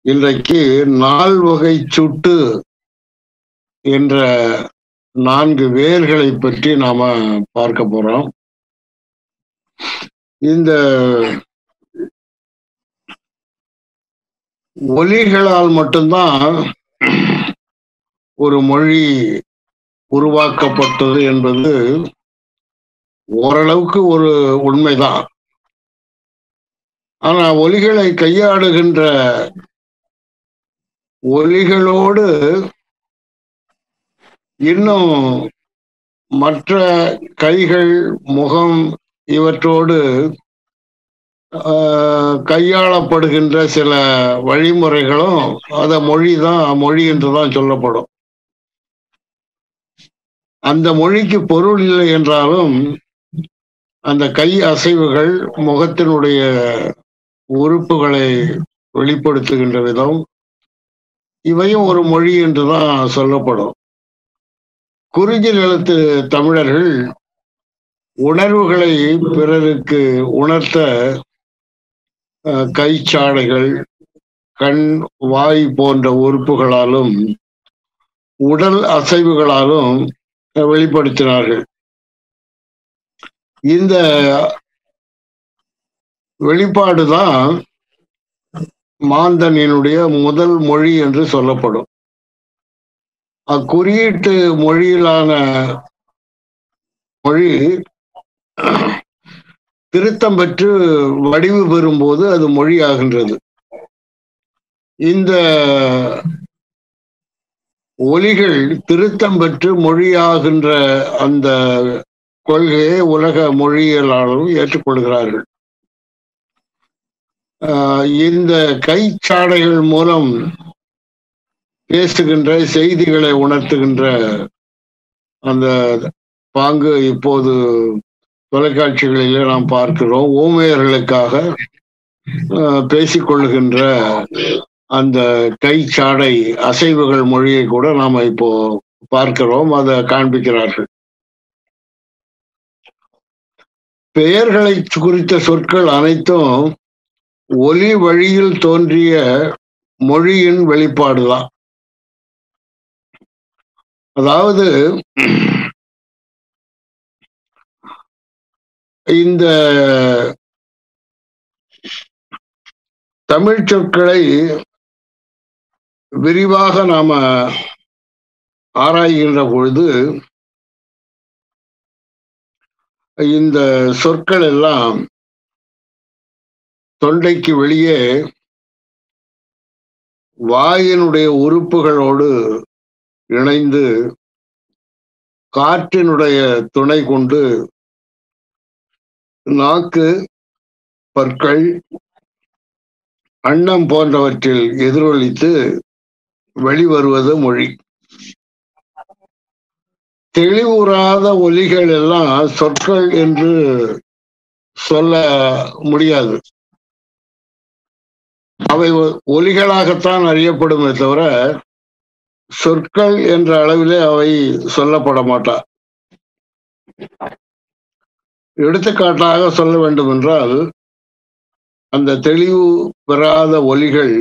இன்றைக்கு நால்வகை சுட்டு என்ற நான்கு வேர்களை பற்றி நாம பார்க்க போறோம் இந்த ஒலிகளால் மட்டும்தான் ஒரு மொழி உருவாக்கப்பட்டது என்பது ஓரளவுக்கு ஒரு உண்மைதான் ஆனா ஒலிகளை கையாடுகின்ற ஒலிகளோடு இன்னும் மற்ற கைகள் முகம் இவற்றோடு கையாளப்படுகின்ற சில வழிமுறைகளும் அத மொழி தான் மொழி என்றுதான் சொல்லப்படும் அந்த மொழிக்கு பொருள் இல்லை என்றாலும் அந்த கை அசைவுகள் முகத்தினுடைய உறுப்புகளை வெளிப்படுத்துகின்ற விதம் இவையும் ஒரு மொழி என்றுதான் சொல்லப்படும் குறிஞ்சி நிலத்து தமிழர்கள் உணர்வுகளை பிறருக்கு உணர்த்த கைச்சாடைகள் கண் வாய் போன்ற உறுப்புகளாலும் உடல் அசைவுகளாலும் வெளிப்படுத்தினார்கள் இந்த வெளிப்பாடுதான் மாந்தனினுடைய முதல் மொழி என்று சொல்லப்படும் அக்குறியீட்டு மொழியிலான மொழி திருத்தம் பெற்று வடிவு பெறும்போது அது மொழி ஆகின்றது இந்த ஒலிகள் திருத்தம் பெற்று மொழியாகின்ற அந்த கொள்கையை உலக மொழியியலாளரும் ஏற்றுக்கொள்கிறார்கள் இந்த கைச்சாடைகள் மூலம் பேசுகின்ற செய்திகளை உணர்த்துகின்ற அந்த பாங்கு இப்போது தொலைக்காட்சிகளிலே நாம் பார்க்கிறோம் ஊமையர்களுக்காக பேசிக்கொள்ளுகின்ற அந்த கைச்சாடை அசைவுகள் மொழியை கூட நாம இப்போ பார்க்கிறோம் அதை காண்பிக்கிறார்கள் பெயர்களை குறித்த சொற்கள் அனைத்தும் ஒலி வழியில் தோன்றிய மொழியின் வெளிப்பாடுதான் அதாவது இந்த தமிழ் சொற்களை விரிவாக நாம ஆராய்கின்ற பொழுது இந்த சொற்கள் எல்லாம் தொண்டைக்கு வெளியே வாயினுடைய உறுப்புகளோடு இணைந்து காற்றினுடைய துணை கொண்டு நாக்கு பற்கள் அன்னம் போன்றவற்றில் எதிரொலித்து வெளிவருவது மொழி தெளிவுறாத ஒலிகள் எல்லாம் சொற்கள் என்று சொல்ல முடியாது அவை ஒலிகளாகத்தான் அறியப்படுமே தவிர சொற்கள் என்ற அளவிலே அவை சொல்லப்பட மாட்டா எடுத்துக்காட்டாக சொல்ல வேண்டும் என்றால் அந்த தெளிவு பெறாத ஒலிகள்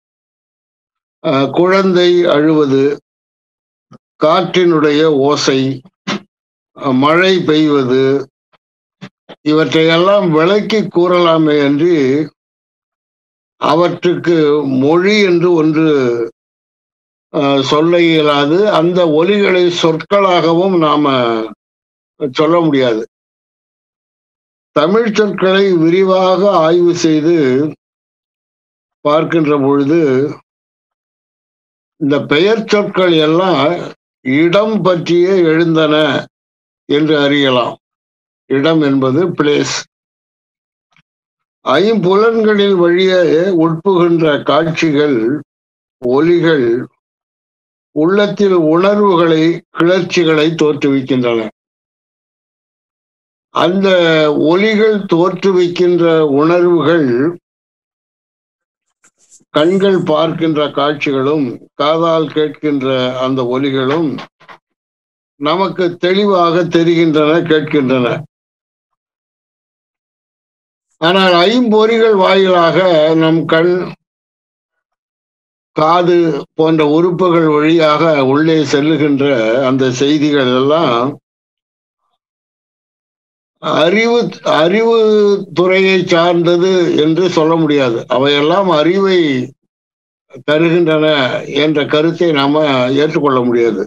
குழந்தை அழுவது காற்றினுடைய ஓசை மழை பெய்வது இவற்றையெல்லாம் விளக்கி கூறலாமே அன்றி அவற்றுக்கு மொழி என்று ஒன்று சொல்ல இயலாது அந்த ஒலிகளை சொற்களாகவும் நாம சொல்ல முடியாது தமிழ் சொற்களை விரிவாக ஆய்வு செய்து பார்க்கின்ற பொழுது இந்த பெயர் சொற்கள் எல்லாம் இடம் பற்றியே எழுந்தன என்று அறியலாம் இடம் என்பது பிளேஸ் ஐம்புலன்களில் வழியே உட்புகின்ற காட்சிகள் ஒலிகள் உள்ளத்தில் உணர்வுகளை கிளர்ச்சிகளை தோற்றுவிக்கின்றன அந்த ஒலிகள் தோற்றுவிக்கின்ற உணர்வுகள் கண்கள் பார்க்கின்ற காட்சிகளும் காதால் கேட்கின்ற அந்த ஒலிகளும் நமக்கு தெளிவாக தெரிகின்றன கேட்கின்றன ஆனால் ஐம்பொறிகள் வாயிலாக நம் கண் காது போன்ற உறுப்புகள் வழியாக உள்ளே செல்லுகின்ற அந்த செய்திகள் எல்லாம் அறிவு அறிவு துறையை சார்ந்தது என்று சொல்ல முடியாது அவையெல்லாம் அறிவை தருகின்றன என்ற கருத்தை நாம ஏற்றுக்கொள்ள முடியாது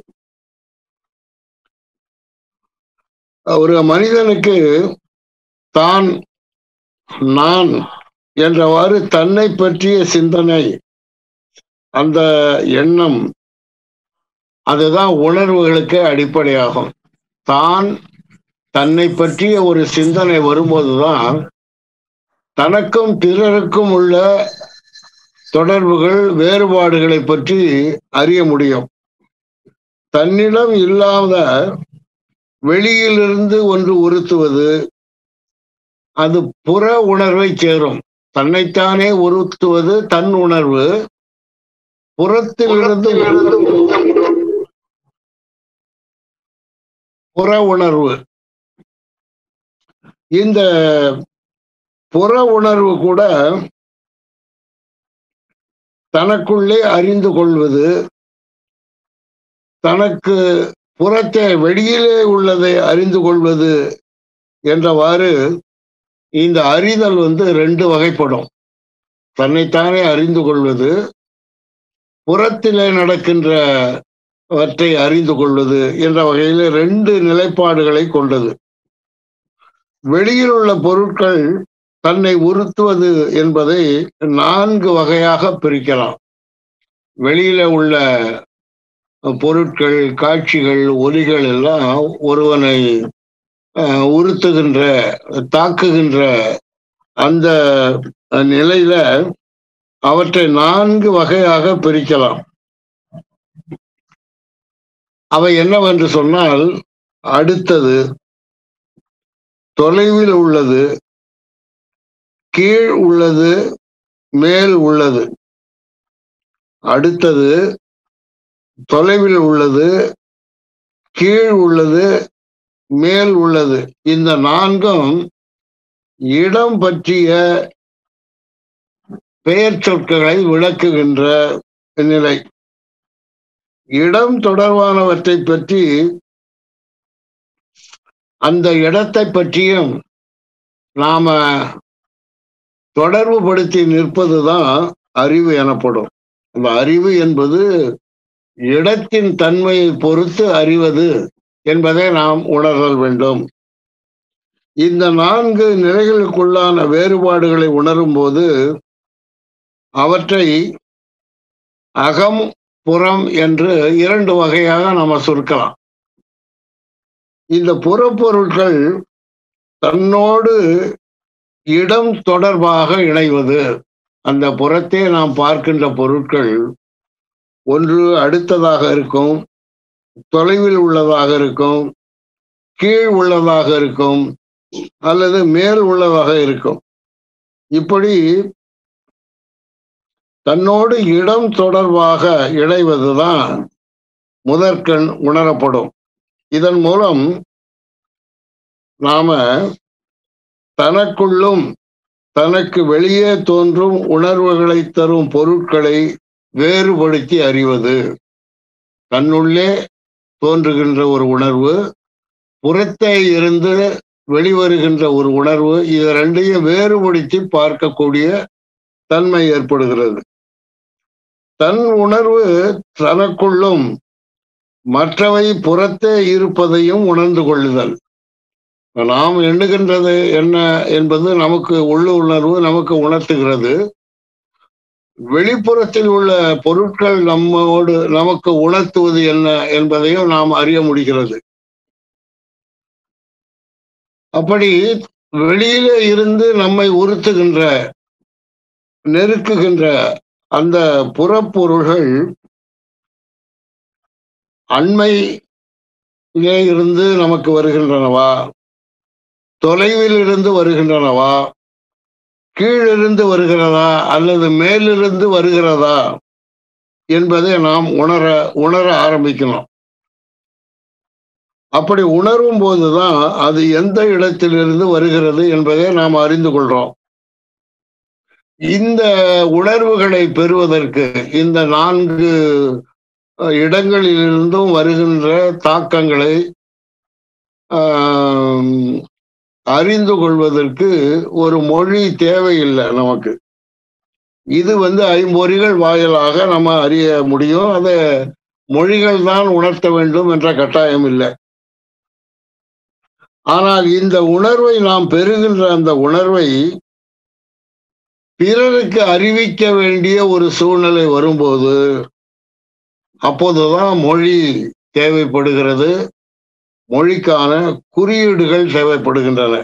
ஒரு மனிதனுக்கு தான் நான் என்றவாறு தன்னை பற்றிய சிந்தனை அந்த எண்ணம் அதுதான் உணர்வுகளுக்கு அடிப்படையாகும் தான் தன்னை பற்றிய ஒரு சிந்தனை வரும்போதுதான் தனக்கும் பிறருக்கும் உள்ள தொடர்புகள் வேறுபாடுகளை பற்றி அறிய முடியும் தன்னிடம் இல்லாத வெளியிலிருந்து ஒன்று உறுத்துவது அது புற உணர்வை சேரும் தன்னைத்தானே உறுத்துவது தன் உணர்வு புறத்திலிருந்து புற உணர்வு இந்த புற உணர்வு கூட தனக்குள்ளே அறிந்து கொள்வது தனக்கு புறத்தே வெளியிலே உள்ளதை அறிந்து கொள்வது என்றவாறு இந்த அறிதல் வந்து ரெண்டு வகைப்படும் தன்னைத்தானே அறிந்து கொள்வது புறத்திலே நடக்கின்றவற்றை அறிந்து கொள்வது என்ற வகையில ரெண்டு நிலைப்பாடுகளை கொண்டது வெளியில் உள்ள பொருட்கள் தன்னை உறுத்துவது என்பதை நான்கு வகையாக பிரிக்கலாம் வெளியில உள்ள பொருட்கள் காட்சிகள் ஒலிகள் எல்லாம் ஒருவனை உறுத்துகின்ற தாக்குகின்ற அந்த நிலையில அவற்றை நான்கு வகையாக பிரிக்கலாம் அவை என்னவென்று சொன்னால் அடுத்தது தொலைவில் உள்ளது கீழ் உள்ளது மேல் உள்ளது அடுத்தது தொலைவில் உள்ளது கீழ் உள்ளது மேல் உள்ளது இந்த நான்கும் இடம் பற்றிய பெயர் சொற்களை விளக்குகின்ற நிலை இடம் தொடர்பானவற்றை பற்றி அந்த இடத்தை பற்றியும் நாம தொடர்பு படுத்தி நிற்பதுதான் அறிவு எனப்படும் அந்த அறிவு என்பது இடத்தின் தன்மையை பொறுத்து அறிவது என்பதை நாம் உணர்தல் வேண்டும் இந்த நான்கு நிலைகளுக்குள்ளான வேறுபாடுகளை உணரும் போது அவற்றை அகம் புறம் என்று இரண்டு வகையாக நம்ம சுருக்கலாம் இந்த புறப்பொருட்கள் தன்னோடு இடம் தொடர்பாக இணைவது அந்த புறத்தே நாம் பார்க்கின்ற பொருட்கள் ஒன்று அடுத்ததாக இருக்கும் தொலைவில் உள்ளதாக இருக்கும் கீழ் உள்ளதாக இருக்கும் அல்லது மேல் உள்ளதாக இருக்கும் இப்படி தன்னோடு இடம் தொடர்பாக இணைவதுதான் முதற்கண் உணரப்படும் இதன் மூலம் நாம தனக்குள்ளும் தனக்கு வெளியே தோன்றும் உணர்வுகளை தரும் பொருட்களை வேறுபடுத்தி அறிவது தன்னுள்ளே தோன்றுகின்ற ஒரு உணர்வு புறத்தே இருந்து வெளிவருகின்ற ஒரு உணர்வு இது ரெண்டையும் வேறுபடுத்தி பார்க்கக்கூடிய தன்மை ஏற்படுகிறது தன் உணர்வு தனக்குள்ளும் மற்றவை புறத்தே இருப்பதையும் உணர்ந்து கொள்ளுதல் நாம் எண்ணுகின்றது என்ன என்பது நமக்கு உள்ளுணர்வு நமக்கு உணர்த்துகிறது வெளிப்புறத்தில் உள்ள பொருட்கள் நம்மோடு நமக்கு உணர்த்துவது என்ன என்பதையும் நாம் அறிய முடிகிறது அப்படி வெளியிலே இருந்து நம்மை உறுத்துகின்ற நெருக்குகின்ற அந்த புறப்பொருள்கள் அண்மையிலே இருந்து நமக்கு வருகின்றனவா தொலைவில் இருந்து வருகின்றனவா கீழிருந்து வருகிறதா அல்லது மேலிருந்து வருகிறதா என்பதை நாம் உணர உணர ஆரம்பிக்கணும் அப்படி உணரும் போதுதான் அது எந்த இடத்திலிருந்து வருகிறது என்பதை நாம் அறிந்து கொள்றோம் இந்த உணர்வுகளை பெறுவதற்கு இந்த நான்கு அஹ், இடங்களிலிருந்தும் வருகின்ற தாக்கங்களை ஆம், அறிந்து கொள்வதற்கு ஒரு மொழி தேவையில்லை நமக்கு இது வந்து ஐம்பொறிகள் வாயிலாக நம்ம அறிய முடியும் அதை மொழிகள் தான் உணர்த்த வேண்டும் என்ற கட்டாயம் இல்லை ஆனால் இந்த உணர்வை நாம் பெறுகின்ற அந்த உணர்வை பிறருக்கு அறிவிக்க வேண்டிய ஒரு சூழ்நிலை வரும்போது அப்போதுதான் மொழி தேவைப்படுகிறது மொழிக்கான குறியீடுகள் தேவைப்படுகின்றன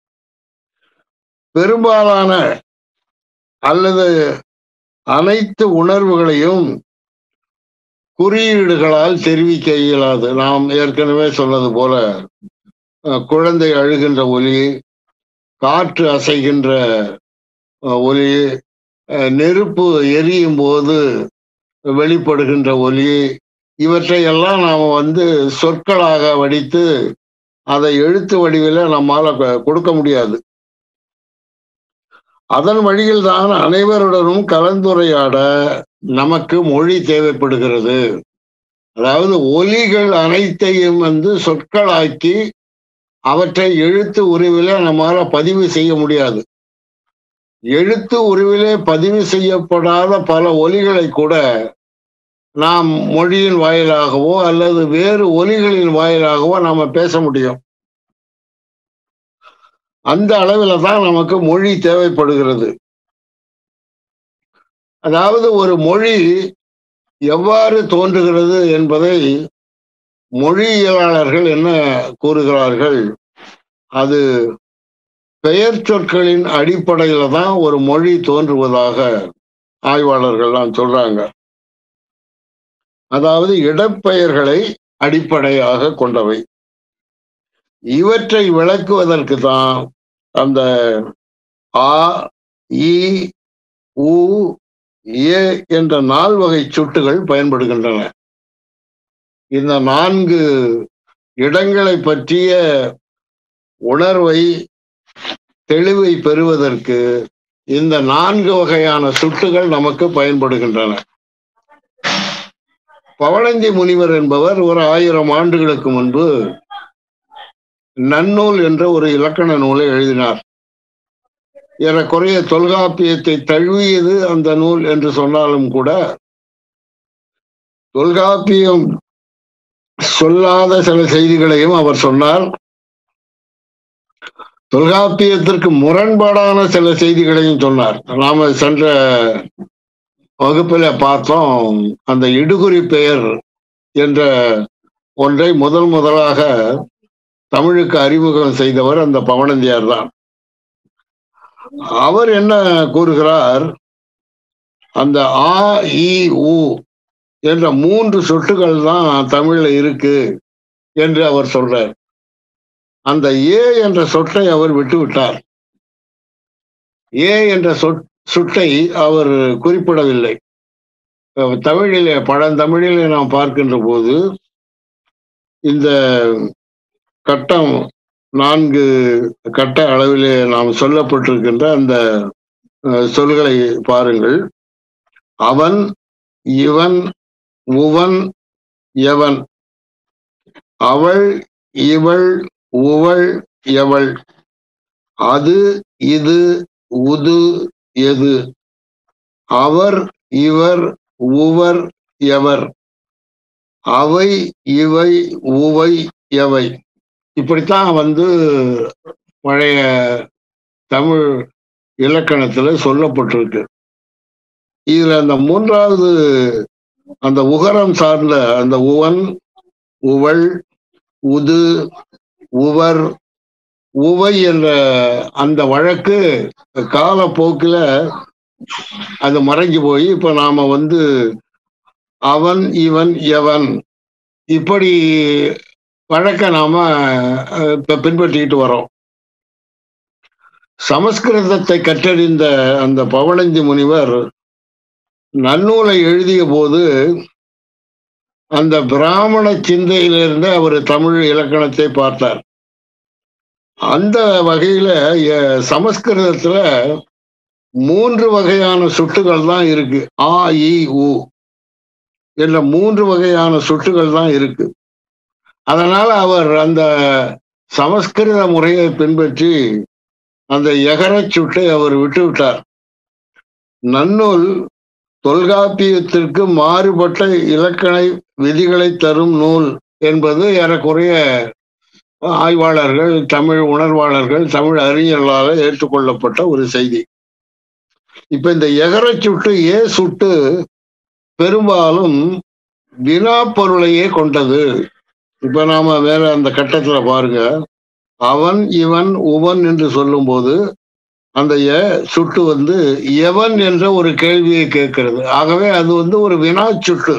பெரும்பாலான அல்லது அனைத்து உணர்வுகளையும் குறியீடுகளால் தெரிவிக்க இயலாது நாம் ஏற்கனவே சொன்னது போல அஹ், குழந்தை அழுகின்ற ஒலி காற்று அசைகின்ற அஹ், ஒலி அஹ், நெருப்பு எரியும் போது வெளிப்படுகின்ற ஒலி இவற்றை எல்லாம் நாம வந்து சொற்களாக வடித்து அதை எழுத்து வடிவில நம்மால க- கொடுக்க முடியாது அதன் வழியில் தான் அனைவருடனும் கலந்துரையாட நமக்கு மொழி தேவைப்படுகிறது அதாவது ஒலிகள் அனைத்தையும் வந்து சொற்களாக்கி அவற்றை எழுத்து உருவில நம்மால பதிவு செய்ய முடியாது எழுத்து உருவிலே பதிவு செய்யப்படாத பல ஒலிகளை கூட நாம் மொழியின் வாயிலாகவோ அல்லது வேறு ஒலிகளின் வாயிலாகவோ நாம பேச முடியும் அந்த அளவில் தான் நமக்கு மொழி தேவைப்படுகிறது அதாவது ஒரு மொழி எவ்வாறு தோன்றுகிறது என்பதை மொழியியலாளர்கள் என்ன கூறுகிறார்கள் அது பெயர் சொற்களின் அடிப்படையில தான் ஒரு மொழி தோன்றுவதாக ஆய்வாளர்கள்லாம் சொல்றாங்க அதாவது இடப்பெயர்களை அடிப்படையாக கொண்டவை இவற்றை விளக்குவதற்கு தான் அந்த ஆ இ உ ஏ என்ற நால்வகை சுட்டுகள் பயன்படுகின்றன இந்த நான்கு இடங்களை பற்றிய உணர்வை தெளிவை பெறுவதற்கு இந்த நான்கு வகையான சுட்டுகள் நமக்கு பயன்படுகின்றன பவளஞ்சி முனிவர் என்பவர் ஒரு ஆயிரம் ஆண்டுகளுக்கு முன்பு நன்னூல் என்ற ஒரு இலக்கண நூலை எழுதினார் ஏறக்குறைய தொல்காப்பியத்தை தழுவியது அந்த நூல் என்று சொன்னாலும் கூட தொல்காப்பியம் சொல்லாத சில செய்திகளையும் அவர் சொன்னார் தொல்காப்பியத்திற்கு முரண்பாடான சில செய்திகளையும் சொன்னார் நாம சென்ற வகுப்பில பார்த்தோம் அந்த இடுகுறி பெயர் என்ற ஒன்றை முதல் முதலாக தமிழுக்கு அறிமுகம் செய்தவர் அந்த பவனந்தியார் தான் அவர் என்ன கூறுகிறார் அந்த ஆ இ உ என்ற மூன்று சொட்டுகள் தான் தமிழ்ல இருக்கு என்று அவர் சொல்றார் அந்த ஏ என்ற சொட்டை அவர் விட்டு விட்டார் ஏ என்ற சொட் சுட்டை அவர் குறிப்பிடவில்லை அஹ் தமிழிலே பழந்தமிழிலே நாம் பார்க்கின்ற போது இந்த கட்டம் நான்கு கட்ட அளவிலே நாம் சொல்லப்பட்டிருக்கின்ற அந்த அஹ், சொல்களை பாருங்கள் அவன் இவன் உவன் எவன் அவள் இவள் உவள் எவள் அது இது உது எது அவர் இவர் உவர் எவர் அவை இவை உவை எவை இப்படித்தான் வந்து பழைய தமிழ் இலக்கணத்துல சொல்லப்பட்டிருக்கு இதுல அந்த மூன்றாவது அந்த உகரம் சார்ந்த அந்த உவன் உவள் உது உவர் உவை என்ற அந்த வழக்கு காலப்போக்கில் அது மறைஞ்சு போய் இப்ப நாம வந்து அவன் இவன் எவன் இப்படி வழக்க நாம அஹ், இப்ப பின்பற்றிக்கிட்டு வரோம் சமஸ்கிருதத்தை கற்றறிந்த அந்த பவனந்தி முனிவர் நன்னூலை எழுதிய போது அந்த பிராமண சிந்தையிலிருந்து அவர் தமிழ் இலக்கணத்தை பார்த்தார் அந்த வகையில எ- சமஸ்கிருதத்துல மூன்று வகையான சுட்டுகள் தான் இருக்கு ஆ இ உ என்ற மூன்று வகையான சுட்டுகள் தான் இருக்கு அதனால அவர் அந்த சமஸ்கிருத முறையை பின்பற்றி அந்த எகரச் சுட்டை அவர் விட்டு விட்டார் நன்னூல் தொல்காப்பியத்திற்கு மாறுபட்ட இலக்கண விதிகளை தரும் நூல் என்பது ஏறக்குறைய ஆய்வாளர்கள் தமிழ் உணர்வாளர்கள் தமிழ் அறிஞர்களால் ஏற்றுக்கொள்ளப்பட்ட ஒரு செய்தி இப்ப இந்த எகர சுட்டு ஏ சுட்டு பெரும்பாலும் வினா பொருளையே கொண்டது இப்ப நாம வேற அந்த கட்டத்துல பாருங்க அவன் இவன் உவன் என்று சொல்லும்போது அந்த எ சுட்டு வந்து எவன் என்ற ஒரு கேள்வியை கேட்கிறது ஆகவே அது வந்து ஒரு வினா சுட்டு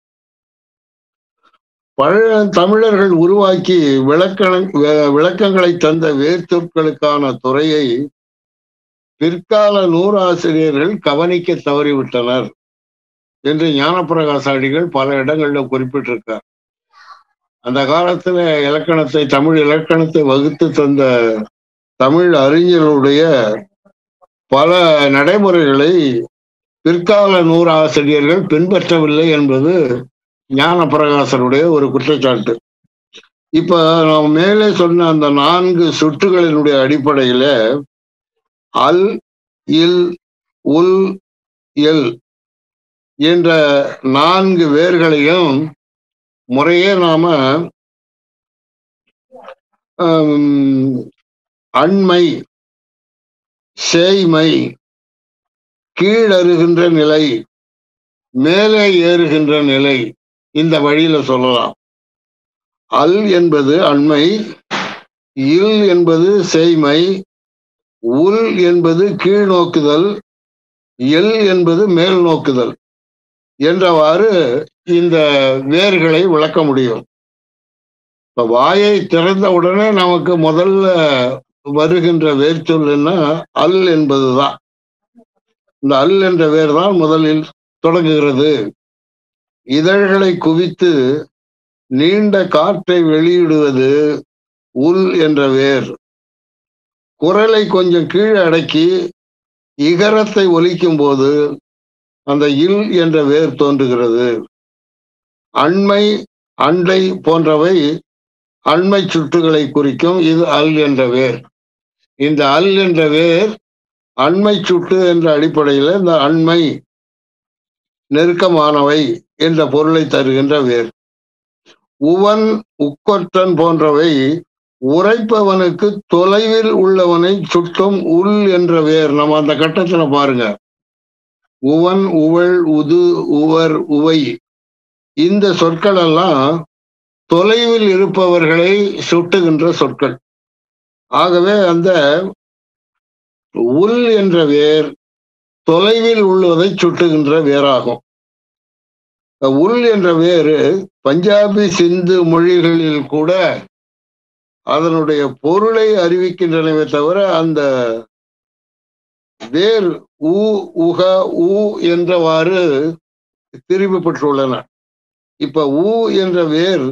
பழைய தமிழர்கள் உருவாக்கி விளக்கண விளக்கங்களை தந்த வேர்ச்சொற்களுக்கான துறையை பிற்கால நூறாசிரியர்கள் கவனிக்க தவறிவிட்டனர் என்று ஞானப்பிரகாச அடிகள் பல இடங்கள்ல குறிப்பிட்டிருக்கார் அந்த காலத்துல இலக்கணத்தை தமிழ் இலக்கணத்தை வகுத்து தந்த தமிழ் அறிஞர்களுடைய பல நடைமுறைகளை பிற்கால நூறு ஆசிரியர்கள் பின்பற்றவில்லை என்பது ஞான பிரகாசனுடைய ஒரு குற்றச்சாட்டு இப்ப நாம் மேலே சொன்ன அந்த நான்கு சுற்றுகளினுடைய அடிப்படையில அல் இல் உல் எல் என்ற நான்கு வேர்களையும் முறையே நாம அண்மை சேய்மை கீழருகின்ற நிலை மேலே ஏறுகின்ற நிலை இந்த வழியில சொல்லலாம் அல் என்பது அண்மை இல் என்பது செய்மை உல் என்பது கீழ் நோக்குதல் எல் என்பது மேல் நோக்குதல் என்றவாறு இந்த வேர்களை விளக்க முடியும் இப்ப வாயை திறந்த உடனே நமக்கு முதல்ல வருகின்ற வேர்ச்சொல்லுன்னா அல் என்பதுதான் இந்த அல் என்ற வேர் தான் முதலில் தொடங்குகிறது இதழ்களை குவித்து நீண்ட காற்றை வெளியிடுவது உல் என்ற வேர் குரலை கொஞ்சம் கீழே அடக்கி இகரத்தை ஒலிக்கும் போது அந்த இல் என்ற வேர் தோன்றுகிறது அண்மை அண்டை போன்றவை அண்மை சுற்றுகளை குறிக்கும் இது அல் என்ற வேர் இந்த அல் என்ற வேர் அண்மை சுட்டு என்ற அடிப்படையில் இந்த அண்மை நெருக்கமானவை என்ற பொருளை தருகின்ற வேர் உவன் உக்கொற்றன் போன்றவை உரைப்பவனுக்கு தொலைவில் உள்ளவனை சுட்டும் உள் என்ற வேர் நம்ம அந்த கட்டத்துல பாருங்க உவன் உவள் உது உவர் உவை இந்த சொற்கள் எல்லாம் தொலைவில் இருப்பவர்களை சுட்டுகின்ற சொற்கள் ஆகவே அந்த உள் என்ற வேர் தொலைவில் உள்ளதை சுட்டுகின்ற வேராகும் உள் என்ற வேறு பஞ்சாபி சிந்து மொழிகளில் கூட அதனுடைய பொருளை அறிவிக்கின்றனவே தவிர அந்த வேர் ஊ உக ஊ என்றவாறு திரும்பி பெற்றுள்ளன இப்ப ஊ என்ற வேர்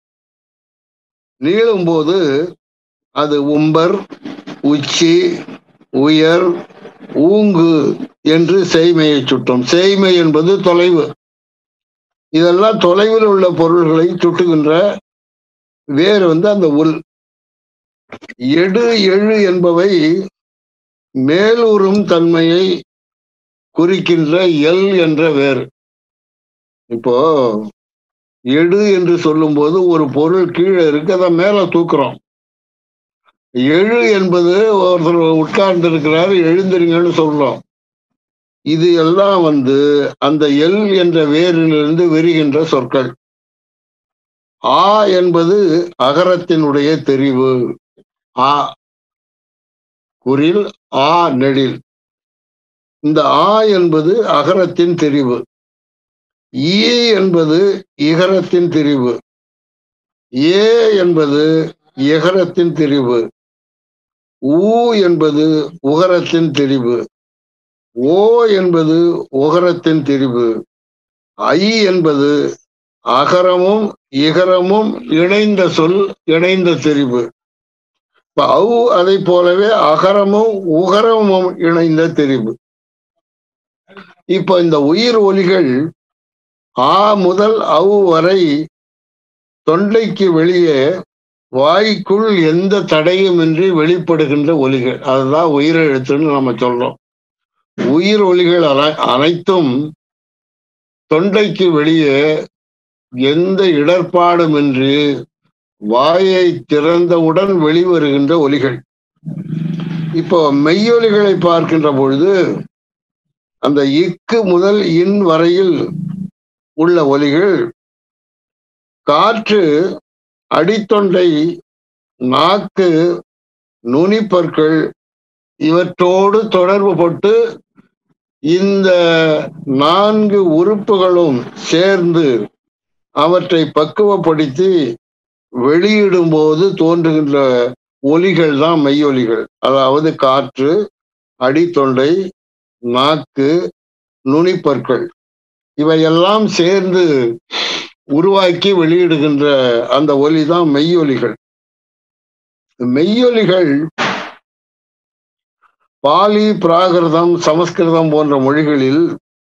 நீளும் போது அது உம்பர் உச்சி உயர் ஊங்கு என்று செய்மையை சுட்டும் செய்மை என்பது தொலைவு இதெல்லாம் தொலைவில் உள்ள பொருள்களை சுட்டுகின்ற வேர் வந்து அந்த உள் எடு எழு என்பவை மேலூறும் தன்மையை குறிக்கின்ற எல் என்ற வேர் இப்போ எடு என்று சொல்லும்போது ஒரு பொருள் கீழே இருக்கு அதை மேல தூக்குறோம் எழு என்பது ஒருத்தர் உட்கார்ந்து இருக்கிறாரு எழுந்திருங்கன்னு சொல்றோம் இது எல்லாம் வந்து அந்த எல் என்ற வேரிலிருந்து விரிகின்ற சொற்கள் ஆ என்பது அகரத்தினுடைய தெரிவு ஆ குறில் ஆ நெடில் இந்த ஆ என்பது அகரத்தின் தெரிவு ஈ என்பது இகரத்தின் தெரிவு ஏ என்பது இகரத்தின் தெரிவு ஊ என்பது உகரத்தின் தெரிவு ஓ என்பது உகரத்தின் தெரிவு ஐ என்பது அகரமும் இகரமும் இணைந்த சொல் இணைந்த தெரிவு அவு அதை போலவே அகரமும் உகரமும் இணைந்த தெரிவு இப்போ இந்த உயிர் ஒலிகள் ஆ முதல் அவு வரை தொண்டைக்கு வெளியே வாய்க்குள் எந்த தடையுமின்றி வெளிப்படுகின்ற ஒலிகள் அதுதான் உயிரெழுத்துன்னு நம்ம சொல்றோம் உயிர் ஒலிகள் அனை- அனைத்தும் தொண்டைக்கு வெளியே எந்த இடர்பாடுமின்றி வாயை திறந்தவுடன் வெளிவருகின்ற ஒலிகள் இப்போ மெய்யொலிகளை பார்க்கின்ற பொழுது அந்த இக்கு முதல் இன் வரையில் உள்ள ஒலிகள் காற்று அடித்தொண்டை நாக்கு நுனிப்பற்கள் இவற்றோடு தொடர்பு பட்டு இந்த நான்கு உறுப்புகளும் சேர்ந்து அவற்றை பக்குவப்படுத்தி வெளியிடும் போது தோன்றுகின்ற ஒலிகள் தான் மெய்யொலிகள் அதாவது காற்று அடித்தொண்டை நாக்கு நுனிப்பற்கள் இவையெல்லாம் சேர்ந்து உருவாக்கி வெளியிடுகின்ற அந்த ஒலி தான் மெய்யொலிகள் மெய்யொலிகள் பாலி பிராகிருதம் சமஸ்கிருதம் போன்ற மொழிகளில்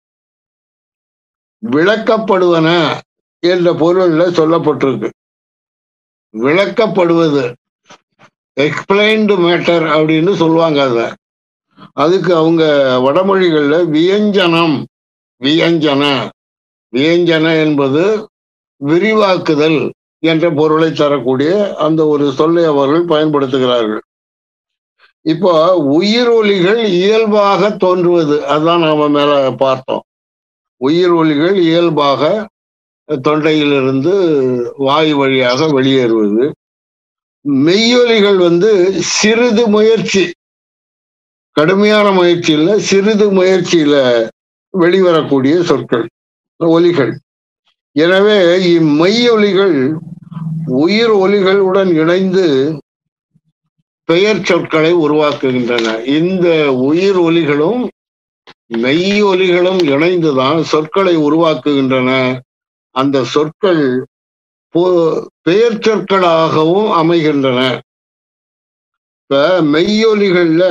விளக்கப்படுவன என்ற பொருள்ல சொல்லப்பட்டிருக்கு விளக்கப்படுவது எக்ஸ்பிளைன்டு மேட்டர் அப்படின்னு சொல்லுவாங்க அத அதுக்கு அவங்க வடமொழிகள்ல வியஞ்சனம் வியஞ்சன வியஞ்சன என்பது விரிவாக்குதல் என்ற பொருளை தரக்கூடிய அந்த ஒரு சொல்லை அவர்கள் பயன்படுத்துகிறார்கள் இப்போ உயிர் ஒலிகள் இயல்பாக தோன்றுவது அதான் நாம மேல பார்த்தோம் உயிர் ஒலிகள் இயல்பாக தொண்டையிலிருந்து வாயு வழியாக வெளியேறுவது மெய்யொலிகள் வந்து சிறிது முயற்சி கடுமையான முயற்சி இல்ல சிறிது முயற்சியில வெளிவரக்கூடிய சொற்கள் ஒலிகள் எனவே இம்மெய்யொலிகள் உயிர் ஒலிகளுடன் இணைந்து பெயர் சொற்களை உருவாக்குகின்றன இந்த உயிர் ஒலிகளும் மெய் ஒலிகளும் இணைந்துதான் சொற்களை உருவாக்குகின்றன அந்த சொற்கள் போ- பெயர் சொற்களாகவும் அமைகின்றன இப்ப மெய்யொலிகள்ல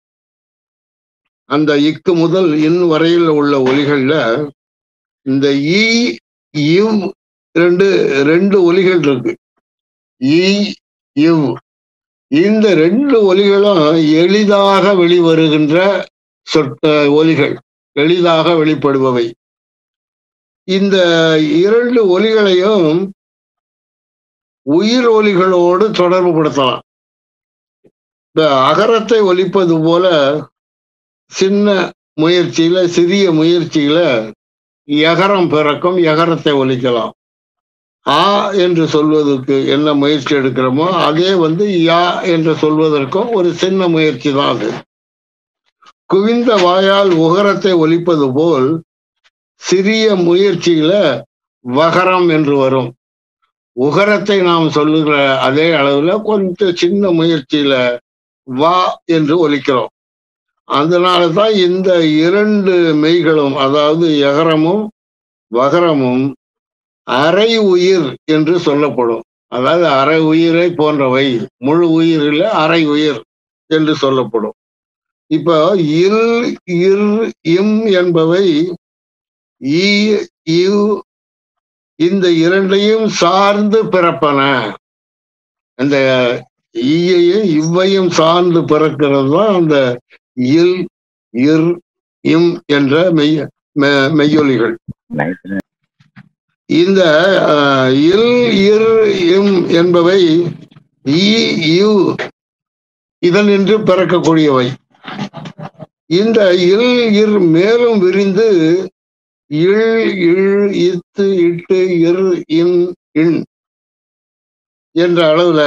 அந்த இக்கு முதல் இன் வரையில் உள்ள ஒலிகள்ல இந்த ஈ இவ் ரெண்டு ரெண்டு ஒலிகள் இருக்கு ஈ இவ் இந்த ரெண்டு ஒலிகளும் எளிதாக வெளிவருகின்ற சொற்க ஒலிகள் எளிதாக வெளிப்படுபவை இந்த இரண்டு ஒலிகளையும் உயிர் ஒலிகளோடு தொடர்பு படுத்தலாம் இந்த அகரத்தை ஒலிப்பது போல சின்ன முயற்சியில சிறிய முயற்சியில எகரம் பிறக்கும் எகரத்தை ஒலிக்கலாம் ஆ என்று சொல்வதற்கு என்ன முயற்சி எடுக்கிறோமோ அதே வந்து யா என்று சொல்வதற்கும் ஒரு சின்ன முயற்சி தான் அது குவிந்த வாயால் உகரத்தை ஒலிப்பது போல் சிறிய முயற்சியில வகரம் என்று வரும் உகரத்தை நாம் சொல்லுகிற அதே அளவுல கொஞ்சம் சின்ன முயற்சியில வா என்று ஒலிக்கிறோம் அதனால தான் இந்த இரண்டு மெய்களும் அதாவது எகரமும் வகரமும் அரை உயிர் என்று சொல்லப்படும் அதாவது அரை உயிரை போன்றவை முழு உயிர் இல்ல அரை உயிர் என்று சொல்லப்படும் இப்போ இல் இர் இம் என்பவை ஈ இவ் இந்த இரண்டையும் சார்ந்து பிறப்பன இந்த ஈயையும் இவ்வையும் சார்ந்து பிறக்கிறது தான் அந்த இல் இர் இம் என்ற மெய் மெ- மெய்யொலிகள் இந்த அஹ், இல் இர் இம் என்பவை ஈ இவ் இதனின்று பிறக்கக்கூடியவை இந்த இல் இர் மேலும் விரிந்து இல் இல் இத்து இட்டு இர் இன் இன் என்ற அளவுல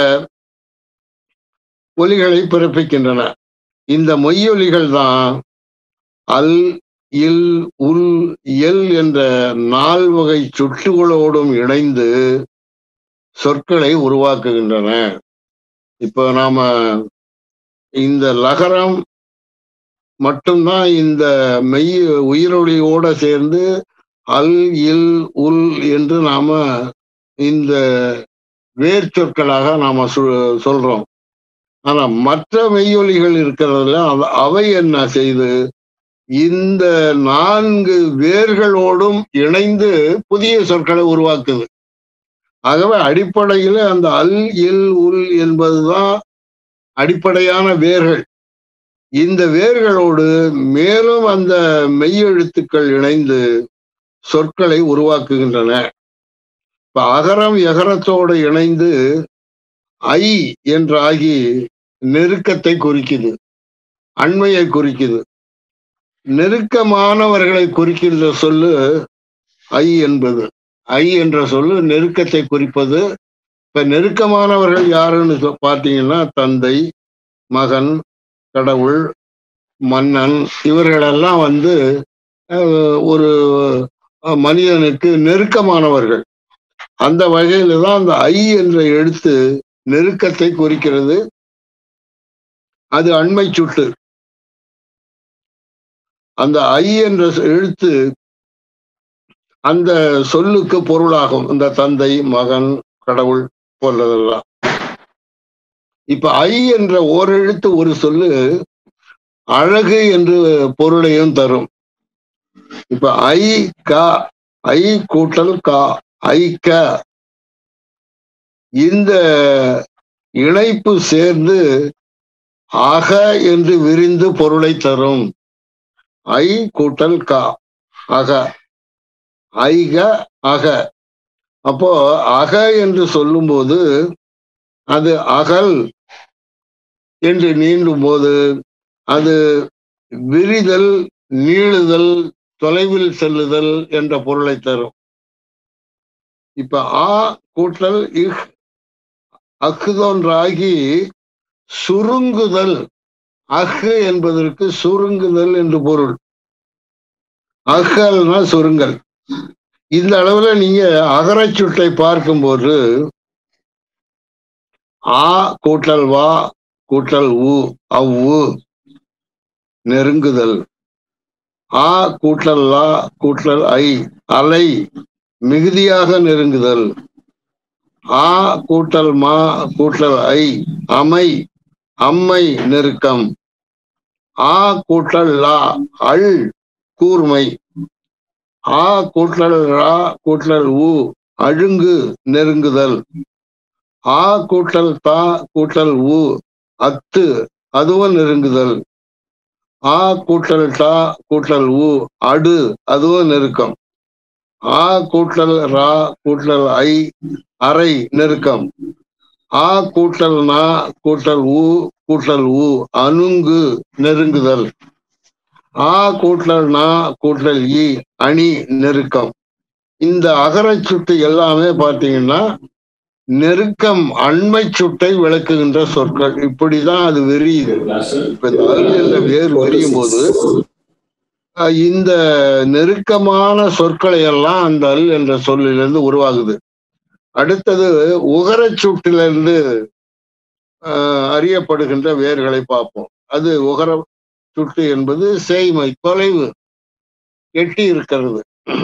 ஒலிகளை பிறப்பிக்கின்றன இந்த மொய்யொலிகள் தான் அல் இல் உல் எல் என்ற நால்வகை சுட்டுகளோடும் இணைந்து சொற்களை உருவாக்குகின்றன இப்போ நாம இந்த லகரம் மட்டும்தான் இந்த மெய் உயிரொலியோட சேர்ந்து அல் இல் உல் என்று நாம இந்த வேர் சொற்களாக நாம சொ- சொல்றோம் ஆனா மற்ற மெய்யொலிகள் இருக்கிறதுல அவ- அவை என்ன செய்து இந்த நான்கு வேர்களோடும் இணைந்து புதிய சொற்களை உருவாக்குது ஆகவே அடிப்படையில் அந்த அல் இல் உல் என்பதுதான் அடிப்படையான வேர்கள் இந்த வேர்களோடு மேலும் அந்த மெய்யெழுத்துக்கள் இணைந்து சொற்களை உருவாக்குகின்றன இப்ப அகரம் எகரத்தோடு இணைந்து ஐ என்றாகி நெருக்கத்தை குறிக்குது அண்மையை குறிக்குது நெருக்கமானவர்களை குறிக்கின்ற சொல்லு ஐ என்பது ஐ என்ற சொல்லு நெருக்கத்தை குறிப்பது இப்ப நெருக்கமானவர்கள் யாருன்னு பார்த்தீங்கன்னா தந்தை மகன் கடவுள் மன்னன் இவர்களெல்லாம் வந்து ஒரு மனிதனுக்கு நெருக்கமானவர்கள் அந்த வகையில தான் அந்த ஐ என்ற எழுத்து நெருக்கத்தை குறிக்கிறது அது அண்மை சுட்டு அந்த ஐ என்ற எழுத்து அந்த சொல்லுக்கு பொருளாகும் இந்த தந்தை மகன் கடவுள் போன்றதெல்லாம் இப்ப ஐ என்ற ஓரெழுத்து ஒரு சொல்லு அழகு என்று பொருளையும் தரும் இப்ப ஐ க ஐ கூட்டல் கா ஐ க இந்த இணைப்பு சேர்ந்து அக என்று விரிந்து பொருளை தரும் ஐ கூட்டல் கா அக ஐக அக அப்போ அக என்று சொல்லும்போது அது அகல் என்று நீண்டும் போது அது விரிதல் நீளுதல் தொலைவில் செல்லுதல் என்ற பொருளை தரும் இப்ப ஆ கூட்டல் இஹ் அக்குதொன்றாகி சுருங்குதல் அஹ் என்பதற்கு சுருங்குதல் என்று பொருள் அகல்னா சுருங்கல் இந்த அளவுல நீங்க அகரச்சுட்டை பார்க்கும்போது ஆ கூட்டல் வா கூட்டல் உ அவ்வு நெருங்குதல் ஆ கூட்டல் லா கூட்டல் ஐ அலை மிகுதியாக நெருங்குதல் ஆ கூட்டல் மா கூட்டல் ஐ அமை அம்மை நெருக்கம் ஆ கூட்டல் லா அள் கூர்மை ஆ கூட்டல் ரா கூட்டல் உ அழுங்கு நெருங்குதல் ஆ கூட்டல் தா கூட்டல் உ அத்து அதுவும் நெருங்குதல் ஆ கூட்டல் டா கூட்டல் உ அடு அதுவும் நெருக்கம் ஆ கூட்டல் ரா கூட்டல் ஐ அரை நெருக்கம் ஆ கூட்டல் நா கூட்டல் உ கூட்டல் உ அணுங்கு நெருங்குதல் ஆ கூட்டல் நா கூட்டல் இ அணி நெருக்கம் இந்த அகரச் சுட்டு எல்லாமே பார்த்தீங்கன்னா நெருக்கம் அண்மை சுட்டை விளக்குகின்ற சொற்கள் இப்படிதான் அது வெறியுது இப்ப இந்த அல் என்ற வேர் வெறியும் போது அஹ், இந்த நெருக்கமான சொற்களை எல்லாம் அந்த அல் என்ற சொல்லிலிருந்து உருவாகுது அடுத்தது உகரச் சுட்டிலிருந்து அஹ், அறியப்படுகின்ற வேர்களை பார்ப்போம் அது உகர சுட்டு என்பது சேய்மை தொலைவு எட்டி இருக்கிறது